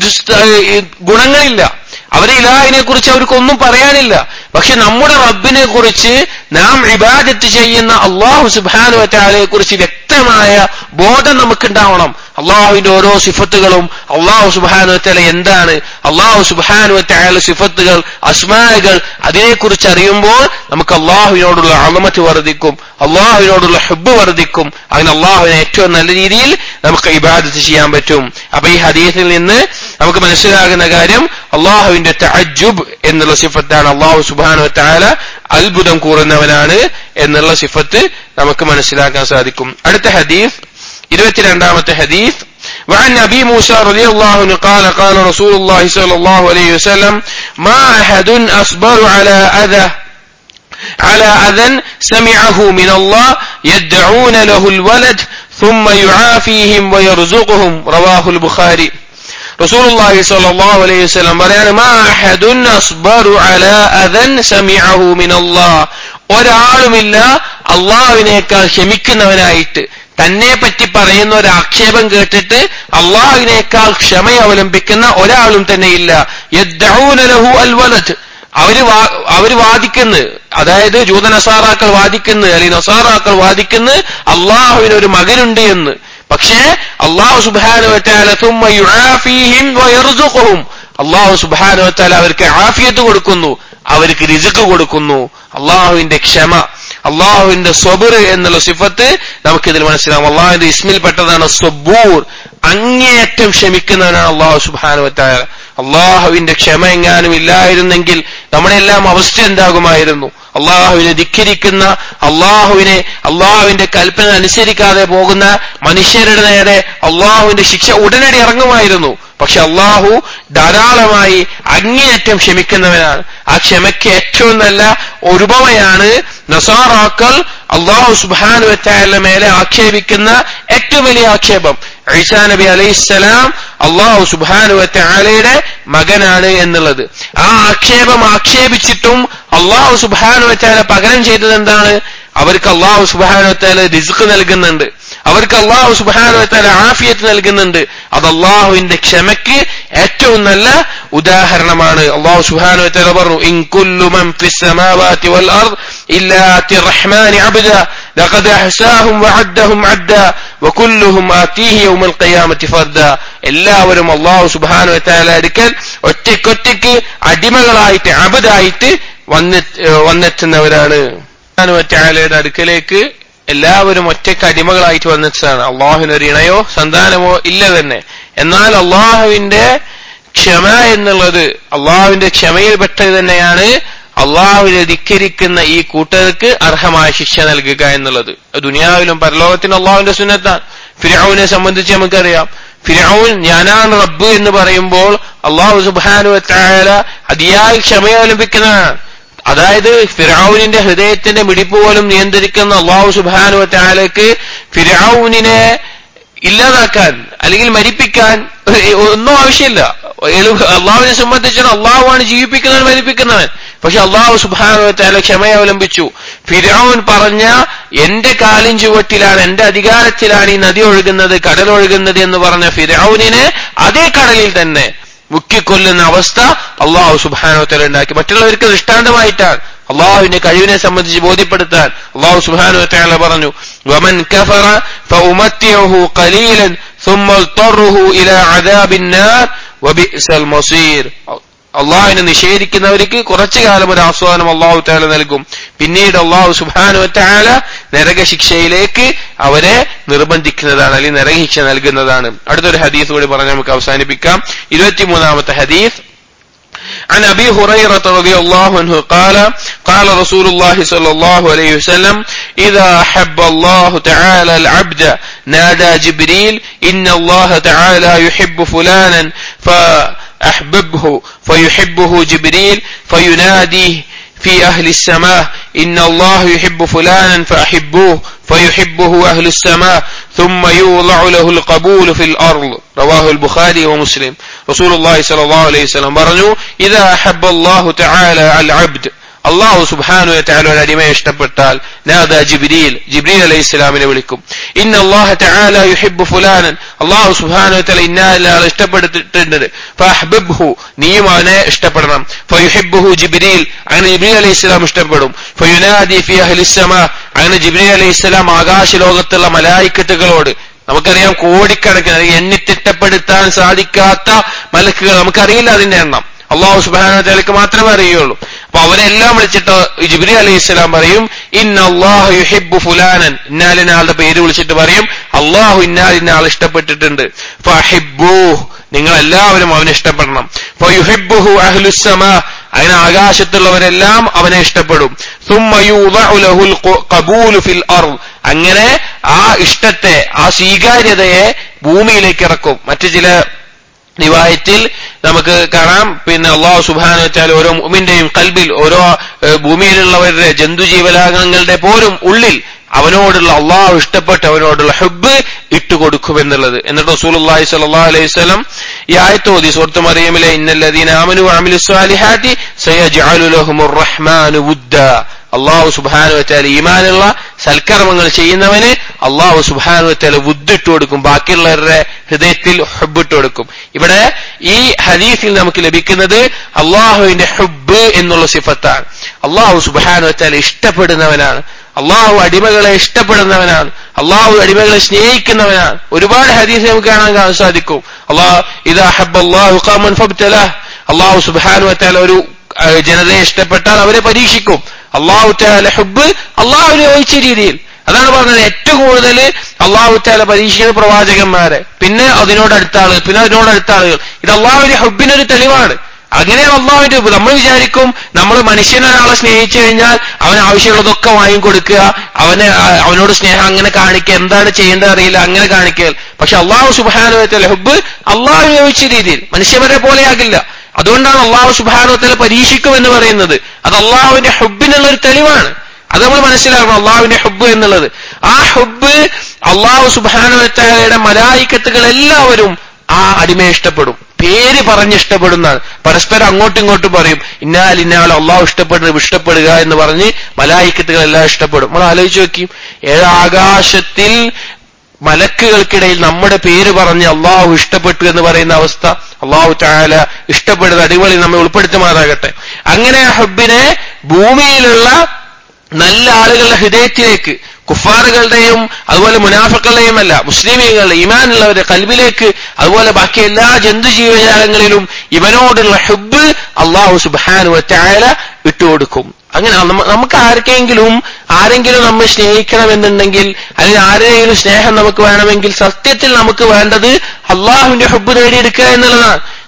ഗുണങ്ങളില്ല അവരെ ഇലാഹിനെ കുറിച്ച് അവർക്കൊന്നും പറയാനില്ല പക്ഷെ നമ്മുടെ റബ്ബിനെ കുറിച്ച് നാം ഇബാദത്ത് ചെയ്യുന്ന അള്ളാഹു സുബാനുവറ്റാലെ കുറിച്ച് വ്യക്തമായ ബോധം നമുക്കുണ്ടാവണം അള്ളാഹുവിന്റെ ഓരോ സിഫത്തുകളും അള്ളാഹു സുബാനുവറ്റാല എന്താണ് അള്ളാഹു സുബാനുവറ്റായ സിഫത്തുകൾ അസ്മാകൾ അതിനെക്കുറിച്ച് അറിയുമ്പോൾ നമുക്ക് അള്ളാഹുവിനോടുള്ള അളമത്ത് വർദ്ധിക്കും അള്ളാഹുവിനോടുള്ള ഹെബ് വർദ്ധിക്കും അങ്ങനെ അള്ളാഹുവിനെ ഏറ്റവും നല്ല രീതിയിൽ നമുക്ക് ഇബാദത്ത് ചെയ്യാൻ പറ്റും അപ്പൊ ഈ ഹദീസിൽ നിന്ന് നമുക്ക് മനസ്സിലാകുന്ന കാര്യം അള്ളാഹുവിന്റെ തഅജ്ജുബ് എന്നുള്ള സിഫത്താണ് അള്ളാഹു സുബാനു താല അത്ഭുതം കൂറുന്നവനാണ് എന്നുള്ള സിഫത്ത് നമുക്ക് മനസ്സിലാക്കാൻ സാധിക്കും അടുത്ത ഹദീഫ് ഇരുപത്തിരണ്ടാമത്തെ ഹദീഫ് وعن أبي موسى رضي الله عنه قال قال رسول الله صلى الله عليه وسلم ما أحد أصبر على أذى على أذى سمعه من الله يدعون له الولد ثم يعافيهم ويرزقهم رواه البخاري റസൂലുള്ളാഹി സ്വല്ലല്ലാഹു അലൈഹി വസല്ലം പറയാണ് മാ അഹദുൻ അസ്ബറു അലാ അദൻ സമീഅഹു മിനല്ലാഹ് ഒരാളുമില്ല അള്ളാഹുവിനേക്കാൾ ക്ഷമിക്കുന്നവനായിട്ട് തന്നെ പറ്റി പറയുന്ന ഒരു ആക്ഷേപം കേട്ടിട്ട് അള്ളാഹുവിനേക്കാൾ ക്ഷമ അവലംബിക്കുന്ന ഒരാളും തന്നെയില്ല യദ്ദഊന ലഹു അൽ വലദ് അവര് അവര് വാദിക്കുന്നു അതായത് ജൂത നസാറാക്കൾ വാദിക്കുന്നു അല്ലെങ്കിൽ നസാറാക്കൾ വാദിക്കുന്നു അള്ളാഹുവിന് ഒരു മകനുണ്ട് എന്ന് പക്ഷേ അള്ളാഹു സുബാനുവറ്റാലും അള്ളാഹു സുബാനുവറ്റാല അവർക്ക് ആഫിയത്ത് കൊടുക്കുന്നു അവർക്ക് രിസുക്ക് കൊടുക്കുന്നു അള്ളാഹുവിന്റെ ക്ഷമ അള്ളാഹുവിന്റെ സ്വബുർ എന്നുള്ള സിഫത്ത് നമുക്കിതിൽ മനസ്സിലാവും അള്ളാഹുവിന്റെ ഇസ്മിൽ പെട്ടതാണ് സ്വബൂർ അങ്ങേയറ്റം ക്ഷമിക്കുന്നവനാണ് അള്ളാഹു സുബാനുവറ്റാല അള്ളാഹുവിന്റെ ക്ഷമ എങ്ങാനും ഇല്ലായിരുന്നെങ്കിൽ നമ്മുടെ എല്ലാം അവസ്ഥ എന്താകുമായിരുന്നു അള്ളാഹുവിനെ ധിക്കരിക്കുന്ന അള്ളാഹുവിനെ അള്ളാഹുവിന്റെ കൽപ്പന അനുസരിക്കാതെ പോകുന്ന മനുഷ്യരുടെ നേരെ അള്ളാഹുവിന്റെ ശിക്ഷ ഉടനടി ഇറങ്ങുമായിരുന്നു പക്ഷെ അള്ളാഹു ധാരാളമായി അങ്ങേയറ്റം ക്ഷമിക്കുന്നവനാണ് ആ ക്ഷമയ്ക്ക് ഏറ്റവും നല്ല ഒരുപമയാണ് നസാറാക്കൾ അള്ളാഹു സുബാനുവറ്റായ മേലെ ആക്ഷേപിക്കുന്ന ഏറ്റവും വലിയ ആക്ഷേപം ഐസാ നബി അലൈഹിസ്സലാം അള്ളാഹു സുബാനുവറ്റ ആലയുടെ മകനാണ് എന്നുള്ളത് ആ ആക്ഷേപം ആക്ഷേപിച്ചിട്ടും അള്ളാഹു സുബാനുവറ്റാല പകരം ചെയ്തത് എന്താണ് അവർക്ക് അള്ളാഹു സുബാനുവറ്റാല റിസ്ക് നൽകുന്നുണ്ട് അവർക്ക് അള്ളാഹു സുബാനുവറ്റാല ആഫിയത്ത് നൽകുന്നുണ്ട് അത് അള്ളാഹുവിന്റെ ക്ഷമയ്ക്ക് ഏറ്റവും നല്ല ഉദാഹരണമാണ് അള്ളാഹു സുബാനുവറ്റാല പറഞ്ഞു ഇൻ കുല്ലു മൻ ഫിസ് സമാവാതി വൽ അർദ് ഇല്ലാ റഹ്മാനി അബ്ദ ലഖദ് അഹ്സാഹും വഅദ്ദഹും അദ്ദ വകുല്ലുഹും ആതീഹി യൗമൽ ഖിയാമത്തി ഫർദ എല്ലാവരും അള്ളാഹു സുബ്ഹാനഹു വതആല അടുക്കൽ ഒറ്റയ്ക്കൊറ്റയ്ക്ക് അടിമകളായിട്ട് അബദായിട്ട് വന്നെ വന്നെത്തുന്നവരാണ് വതആലയുടെ അടുക്കലേക്ക് എല്ലാവരും ഒറ്റയ്ക്ക് അടിമകളായിട്ട് വന്നെത്തുന്നതാണ് അള്ളാഹുവിനൊരു ഇണയോ സന്താനമോ ഇല്ല തന്നെ എന്നാൽ അള്ളാഹുവിന്റെ ക്ഷമ എന്നുള്ളത് അള്ളാഹുവിന്റെ ക്ഷമയിൽപ്പെട്ടത് തന്നെയാണ് അള്ളാഹുവിനെ ധിക്കരിക്കുന്ന ഈ കൂട്ടർക്ക് അർഹമായ ശിക്ഷ നൽകുക എന്നുള്ളത് ദുനിയാവിലും പരലോകത്തിനും അള്ളാഹുവിന്റെ സുന്നത്താണ് ഫിരൌനെ സംബന്ധിച്ച് നമുക്കറിയാം ഫിരൌൻ ഞാനാണ് റബ്ബ് എന്ന് പറയുമ്പോൾ അള്ളാഹു സുബാനു വത്തായാല അതിയായി ക്ഷമയവലംബിക്കുന്നതാണ് അതായത് ഫിറൌനിന്റെ ഹൃദയത്തിന്റെ മിടിപ്പ് പോലും നിയന്ത്രിക്കുന്ന അള്ളാഹു സുബാനു വത്തായാലക്ക് ഫിറൌനിനെ ഇല്ലാതാക്കാൻ അല്ലെങ്കിൽ മരിപ്പിക്കാൻ ഒന്നും ആവശ്യമില്ല അള്ളാഹുവിനെ സംബന്ധിച്ചാണ് അള്ളാഹുവാണ് ജീവിപ്പിക്കുന്നവൻ മരിപ്പിക്കുന്നവൻ പക്ഷെ അള്ളാഹു സുബാനുവത്താല ക്ഷമയെ അവലംബിച്ചു ഫിരൌൻ പറഞ്ഞ എന്റെ കാലിൻ ചുവട്ടിലാണ് എന്റെ അധികാരത്തിലാണ് ഈ നദി ഒഴുകുന്നത് കടൽ ഒഴുകുന്നത് എന്ന് പറഞ്ഞ ഫിരൌനിനെ അതേ കടലിൽ തന്നെ മുക്കിക്കൊല്ലുന്ന അവസ്ഥ അള്ളാഹു സുബാനുവത്തല ഉണ്ടാക്കി മറ്റുള്ളവർക്ക് ദൃഷ്ടാന്തമായിട്ടാണ് അള്ളാഹുവിന്റെ കഴിവിനെ സംബന്ധിച്ച് ബോധ്യപ്പെടുത്താൻ അള്ളാഹു സുബാനു വത്താല പറഞ്ഞു വമൻ കഫറ ഫഉമത്തിയഹു ഖലീലൻ ثم اضطره الى عذاب النار وبئس المصير അള്ളാഹുവിനെ നിഷേധിക്കുന്നവർക്ക് കുറച്ചു കാലം ഒരു ആസ്വാദനം അള്ളാഹു താല നൽകും പിന്നീട് അള്ളാഹു സുബാനു താല നരകശിക്ഷയിലേക്ക് അവരെ നിർബന്ധിക്കുന്നതാണ് അല്ലെങ്കിൽ നരകശിക്ഷ നൽകുന്നതാണ് അടുത്തൊരു ഹദീസ് കൂടി പറഞ്ഞ് നമുക്ക് അവസാനിപ്പിക്കാം ഇരുപത്തിമൂന്നാമത്തെ ഹദീസ് عن ابي هريره رضي الله عنه قال قال رسول الله صلى الله عليه وسلم اذا احب الله تعالى العبد نادى جبريل ان الله تعالى يحب فلانا فاحببه فيحبه جبريل فيناديه في اهل السماء ان الله يحب فلانا فاحبوه فيحبه اهل السماء ثم يوضع له القبول في الارض رواه البخاري ومسلم رسول الله صلى الله عليه وسلم പറഞ്ഞു اذا احب الله تعالى العبد അള്ളാഹു സുബാനു താല ഒരു അടിമയെ ഇഷ്ടപ്പെട്ടാൽ നാദ ജിബ്രീൽ ജിബ്രീൽ അലൈഹി ഇസ്ലാമിനെ വിളിക്കും ഇന്ന അള്ളാഹു തആല യുഹിബ്ബു ഫുലാനൻ അള്ളാഹു സുബാനു താല ഇന്നാലാൾ ഇഷ്ടപ്പെടുത്തിട്ടുണ്ട് ഫഅഹ്ബിബ്ഹു നീയും അവനെ ഇഷ്ടപ്പെടണം ഫയുഹിബ്ബുഹു ജിബ്രീൽ അങ്ങനെ ജിബ്രീൽ അലൈഹി ഇസ്ലാം ഇഷ്ടപ്പെടും ഫയുനാദി ഫി അഹ്ലിസ് സമാ അങ്ങനെ ജിബ്രീൽ അലൈഹി ഇസ്ലാം ആകാശ ലോകത്തുള്ള മലായിക്കത്തുകളോട് നമുക്കറിയാം കോടിക്കണക്കിന് എണ്ണിത്തിട്ടപ്പെടുത്താൻ സാധിക്കാത്ത മലക്കുകൾ നമുക്കറിയില്ല അതിന്റെ എണ്ണം അള്ളാഹു സുബാനക്ക് മാത്രമേ അറിയുള്ളൂ അപ്പൊ അവരെല്ലാം വിളിച്ചിട്ട് ജിബ്രി അലൈഹി സ്വലാം പറയും ഇന്ന അള്ളാഹു യുഹിബു ഫുലാനൻ ഇന്നാലിനാളുടെ പേര് വിളിച്ചിട്ട് പറയും അള്ളാഹു ഇന്നാലിനാൾ ഇഷ്ടപ്പെട്ടിട്ടുണ്ട് ഫഹിബൂ നിങ്ങൾ എല്ലാവരും അവനെ ഇഷ്ടപ്പെടണം ഫയുഹിബുഹു അഹ്ലുസമാ അങ്ങനെ ആകാശത്തുള്ളവരെല്ലാം അവനെ ഇഷ്ടപ്പെടും ഫിൽ അങ്ങനെ ആ ഇഷ്ടത്തെ ആ സ്വീകാര്യതയെ ഭൂമിയിലേക്ക് ഇറക്കും മറ്റു ചില റിവായത്തിൽ നമുക്ക് കാണാം പിന്നെ അള്ളാഹു സുബാന വെച്ചാൽ ഓരോ മുമിന്റെയും കൽബിൽ ഓരോ ഭൂമിയിലുള്ളവരുടെ ജന്തുജീവലാംഗങ്ങളുടെ പോലും ഉള്ളിൽ അവനോടുള്ള അള്ളാഹു ഇഷ്ടപ്പെട്ട് അവനോടുള്ള ഹുബ് ഇട്ടുകൊടുക്കുമെന്നുള്ളത് എന്നിട്ട് റസൂലുള്ളാഹി സ്വല്ലല്ലാഹു അലൈഹി വസല്ലം ഈ ആയത്തോതി സുഹൃത്തു മറിയമിലെ ഇന്നല്ലദീന ആമനു വഅമിലു സ്വാലിഹാത്തി സയജ്അലു ലഹുമുർ റഹ്മാനു വുദ്ദ അള്ളാഹു സുബാനു വെച്ചാൽ ഈമാനുള്ള സൽക്കർമ്മങ്ങൾ ചെയ്യുന്നവന് അള്ളാഹു സുബാനു വെച്ചാൽ വുദ്ദിട്ട് കൊടുക്കും ബാക്കിയുള്ളവരുടെ ഹൃദയത്തിൽ ഹുബിട്ട് കൊടുക്കും ഇവിടെ ഈ ഹദീസിൽ നമുക്ക് ലഭിക്കുന്നത് അള്ളാഹുവിന്റെ ഹുബ് എന്നുള്ള സിഫത്താണ് അള്ളാഹു സുബാനു വെച്ചാൽ ഇഷ്ടപ്പെടുന്നവനാണ് അള്ളാഹു അടിമകളെ ഇഷ്ടപ്പെടുന്നവനാണ് അള്ളാഹു അടിമകളെ സ്നേഹിക്കുന്നവനാണ് ഒരുപാട് ഹദീസ് നമുക്ക് കാണാൻ കാണാൻ സാധിക്കും അള്ളാഹു ഇത് അഹബ് ഖാമൻ ഫബ്തലാഹ് അള്ളാഹു സുബാനു വെച്ചാൽ ഒരു ജനതയെ ഇഷ്ടപ്പെട്ടാൽ അവരെ പരീക്ഷിക്കും അള്ളാഹു താല ഹുബ് അള്ളാഹുവിനെ ഒഴിച്ച രീതിയിൽ അതാണ് പറഞ്ഞത് ഏറ്റവും കൂടുതൽ അള്ളാഹു താല പരീക്ഷിക്കുന്ന പ്രവാചകന്മാരെ പിന്നെ അതിനോടടുത്ത ആളുകൾ പിന്നെ അതിനോടടുത്ത ആളുകൾ ഇത് അള്ളാഹുവിന്റെ ഹുബിനൊരു തെളിവാണ് അങ്ങനെയാണ് അള്ളാഹുവിന്റെ ഹുബ് നമ്മൾ വിചാരിക്കും നമ്മൾ മനുഷ്യനൊരാളെ സ്നേഹിച്ചു കഴിഞ്ഞാൽ അവന് ആവശ്യമുള്ളതൊക്കെ വാങ്ങിക്കൊടുക്കുക അവന് അവനോട് സ്നേഹം അങ്ങനെ കാണിക്കുക എന്താണ് ചെയ്യേണ്ടത് അറിയില്ല അങ്ങനെ കാണിക്കുക പക്ഷെ അള്ളാഹു സുബാനുവത്തല്ല ഹുബ് അള്ളാഹുവിനെ ഒഴിച്ച രീതിയിൽ മനുഷ്യവരെ പോലെയാകില്ല അതുകൊണ്ടാണ് അള്ളാഹു സുബാനുവത്തല പരീക്ഷിക്കും എന്ന് പറയുന്നത് അത് അള്ളാഹുവിന്റെ ഹുബിനുള്ള ഒരു തെളിവാണ് അത് നമ്മൾ മനസ്സിലാക്കണം അള്ളാഹുവിന്റെ ഹുബ് എന്നുള്ളത് ആ ഹുബ് അള്ളാഹു സുബാനുവത്തലയുടെ മലായിക്കത്തുകൾ എല്ലാവരും ആ അടിമയെ ഇഷ്ടപ്പെടും പേര് പറഞ്ഞ് ഇഷ്ടപ്പെടുന്നതാണ് പരസ്പരം അങ്ങോട്ടും ഇങ്ങോട്ടും പറയും ഇന്നാൽ ഇന്നാൾ അള്ളാഹു ഇഷ്ടപ്പെടുന്നത് ഇഷ്ടപ്പെടുക എന്ന് പറഞ്ഞ് മലായിക്കത്തുകളെല്ലാം ഇഷ്ടപ്പെടും നമ്മൾ ആലോചിച്ച് നോക്കിയും ഏഴാകാശത്തിൽ മലക്കുകൾക്കിടയിൽ നമ്മുടെ പേര് പറഞ്ഞ് അള്ളാഹു ഇഷ്ടപ്പെട്ടു എന്ന് പറയുന്ന അവസ്ഥ അള്ളാഹു ചായാല ഇഷ്ടപ്പെടുന്ന അടിപൊളി നമ്മെ ഉൾപ്പെടുത്തുമാറാകട്ടെ അങ്ങനെ ആ ഹബ്ബിനെ ഭൂമിയിലുള്ള നല്ല ആളുകളുടെ ഹൃദയത്തിലേക്ക് കുഫാറുകളുടെയും അതുപോലെ മുനാഫക്കളുടെയും അല്ല മുസ്ലിമീങ്ങളുടെ ഇമാനുള്ളവരുടെ കൽബിലേക്ക് അതുപോലെ ബാക്കി എല്ലാ ജന്തുജീവജാലങ്ങളിലും ഇവനോടുള്ള ഹുബ് അള്ളാഹു സുബാനു വറ്റായ ഇട്ടുകൊടുക്കും അങ്ങനെ നമുക്ക് ആർക്കെങ്കിലും ആരെങ്കിലും നമ്മെ സ്നേഹിക്കണമെന്നുണ്ടെങ്കിൽ അല്ലെങ്കിൽ ആരെങ്കിലും സ്നേഹം നമുക്ക് വേണമെങ്കിൽ സത്യത്തിൽ നമുക്ക് വേണ്ടത് അള്ളാഹുവിന്റെ ഹുബ് നേടിയെടുക്കുക എന്നുള്ളതാണ്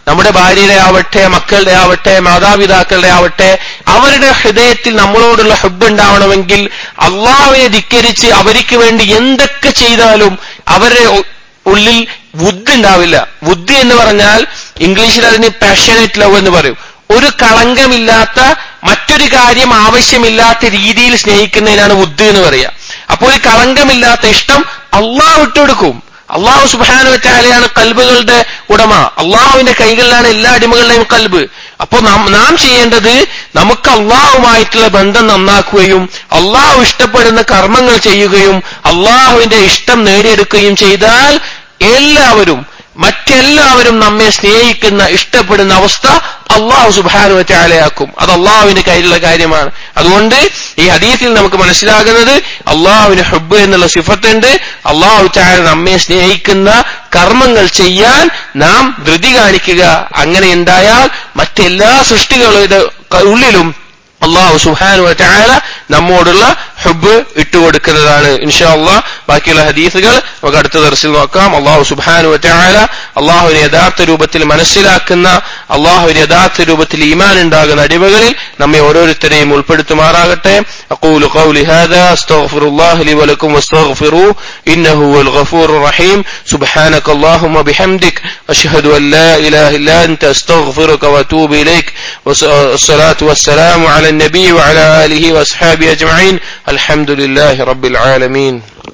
നമ്മുടെ ഭാര്യയുടെ ആവട്ടെ മക്കളുടെ ആവട്ടെ മാതാപിതാക്കളുടെ ആവട്ടെ അവരുടെ ഹൃദയത്തിൽ നമ്മളോടുള്ള ഹബ്ബ് ഉണ്ടാവണമെങ്കിൽ അള്ളാഹുവിനെ ധിക്കരിച്ച് അവർക്ക് വേണ്ടി എന്തൊക്കെ ചെയ്താലും അവരുടെ ഉ- ഉള്ളിൽ ബുദ്ധി ഉണ്ടാവില്ല ബുദ്ധി എന്ന് പറഞ്ഞാൽ ഇംഗ്ലീഷിൽ അതിന് പാഷനറ്റ് ലവ് എന്ന് പറയും ഒരു കളങ്കമില്ലാത്ത മറ്റൊരു കാര്യം ആവശ്യമില്ലാത്ത രീതിയിൽ സ്നേഹിക്കുന്നതിനാണ് ബുദ്ധി എന്ന് പറയുക അപ്പോൾ ഒരു കളങ്കമില്ലാത്ത ഇഷ്ടം അള്ളാഹ് വിട്ടുകൊടുക്കും അള്ളാഹു സുബാനു വെച്ചാലെയാണ് കൽബുകളുടെ ഉടമ അള്ളാഹുവിന്റെ കൈകളിലാണ് എല്ലാ അടിമകളുടെയും കൽബ് അപ്പോൾ നാം നാം ചെയ്യേണ്ടത് നമുക്ക് അള്ളാഹുമായിട്ടുള്ള ബന്ധം നന്നാക്കുകയും അള്ളാഹു ഇഷ്ടപ്പെടുന്ന കർമ്മങ്ങൾ ചെയ്യുകയും അള്ളാഹുവിന്റെ ഇഷ്ടം നേടിയെടുക്കുകയും ചെയ്താൽ എല്ലാവരും മറ്റെല്ലാവരും നമ്മെ സ്നേഹിക്കുന്ന ഇഷ്ടപ്പെടുന്ന അവസ്ഥ അള്ളാഹു സുബാനു ചാലയാക്കും അത് അള്ളാഹുവിന്റെ കയ്യിലുള്ള കാര്യമാണ് അതുകൊണ്ട് ഈ ഹദീസിൽ നമുക്ക് മനസ്സിലാകുന്നത് അള്ളാഹുവിന് ഹബ്ബ് എന്നുള്ള സിഫത്തുണ്ട് അള്ളാഹു ചാല നമ്മെ സ്നേഹിക്കുന്ന കർമ്മങ്ങൾ ചെയ്യാൻ നാം ധൃതി കാണിക്കുക അങ്ങനെ ഉണ്ടായാൽ മറ്റെല്ലാ സൃഷ്ടികളുടെ ഉള്ളിലും അള്ളാഹു സുഹാനു ചാല നമ്മോടുള്ള ഹുബ് ഇട്ടുകൊടുക്കുന്നതാണ് ഇൻഷാ അള്ളാഹ് ബാക്കിയുള്ള ഹദീസുകൾ നമുക്ക് അടുത്ത ദർശനം നോക്കാം അള്ളാഹു സുബാനു ചാല അള്ളാഹുവിനെ യഥാർത്ഥ രൂപത്തിൽ മനസ്സിലാക്കുന്ന അള്ളാഹുവിന് യഥാർത്ഥ രൂപത്തിൽ ഈമാൻ ഉണ്ടാകുന്ന അടിമകളിൽ നമ്മെ ഓരോരുത്തരെയും ഉൾപ്പെടുത്തുമാറാകട്ടെ أقول قولي هذا استغفر الله لي ولكم واستغفروه إنه هو الغفور الرحيم سبحانك اللهم بحمدك أشهد أن لا إله إلا أنت أستغفرك وأتوب إليك والصلاة والسلام على النبي وعلى آله وأصحابه أجمعين الحمد لله رب العالمين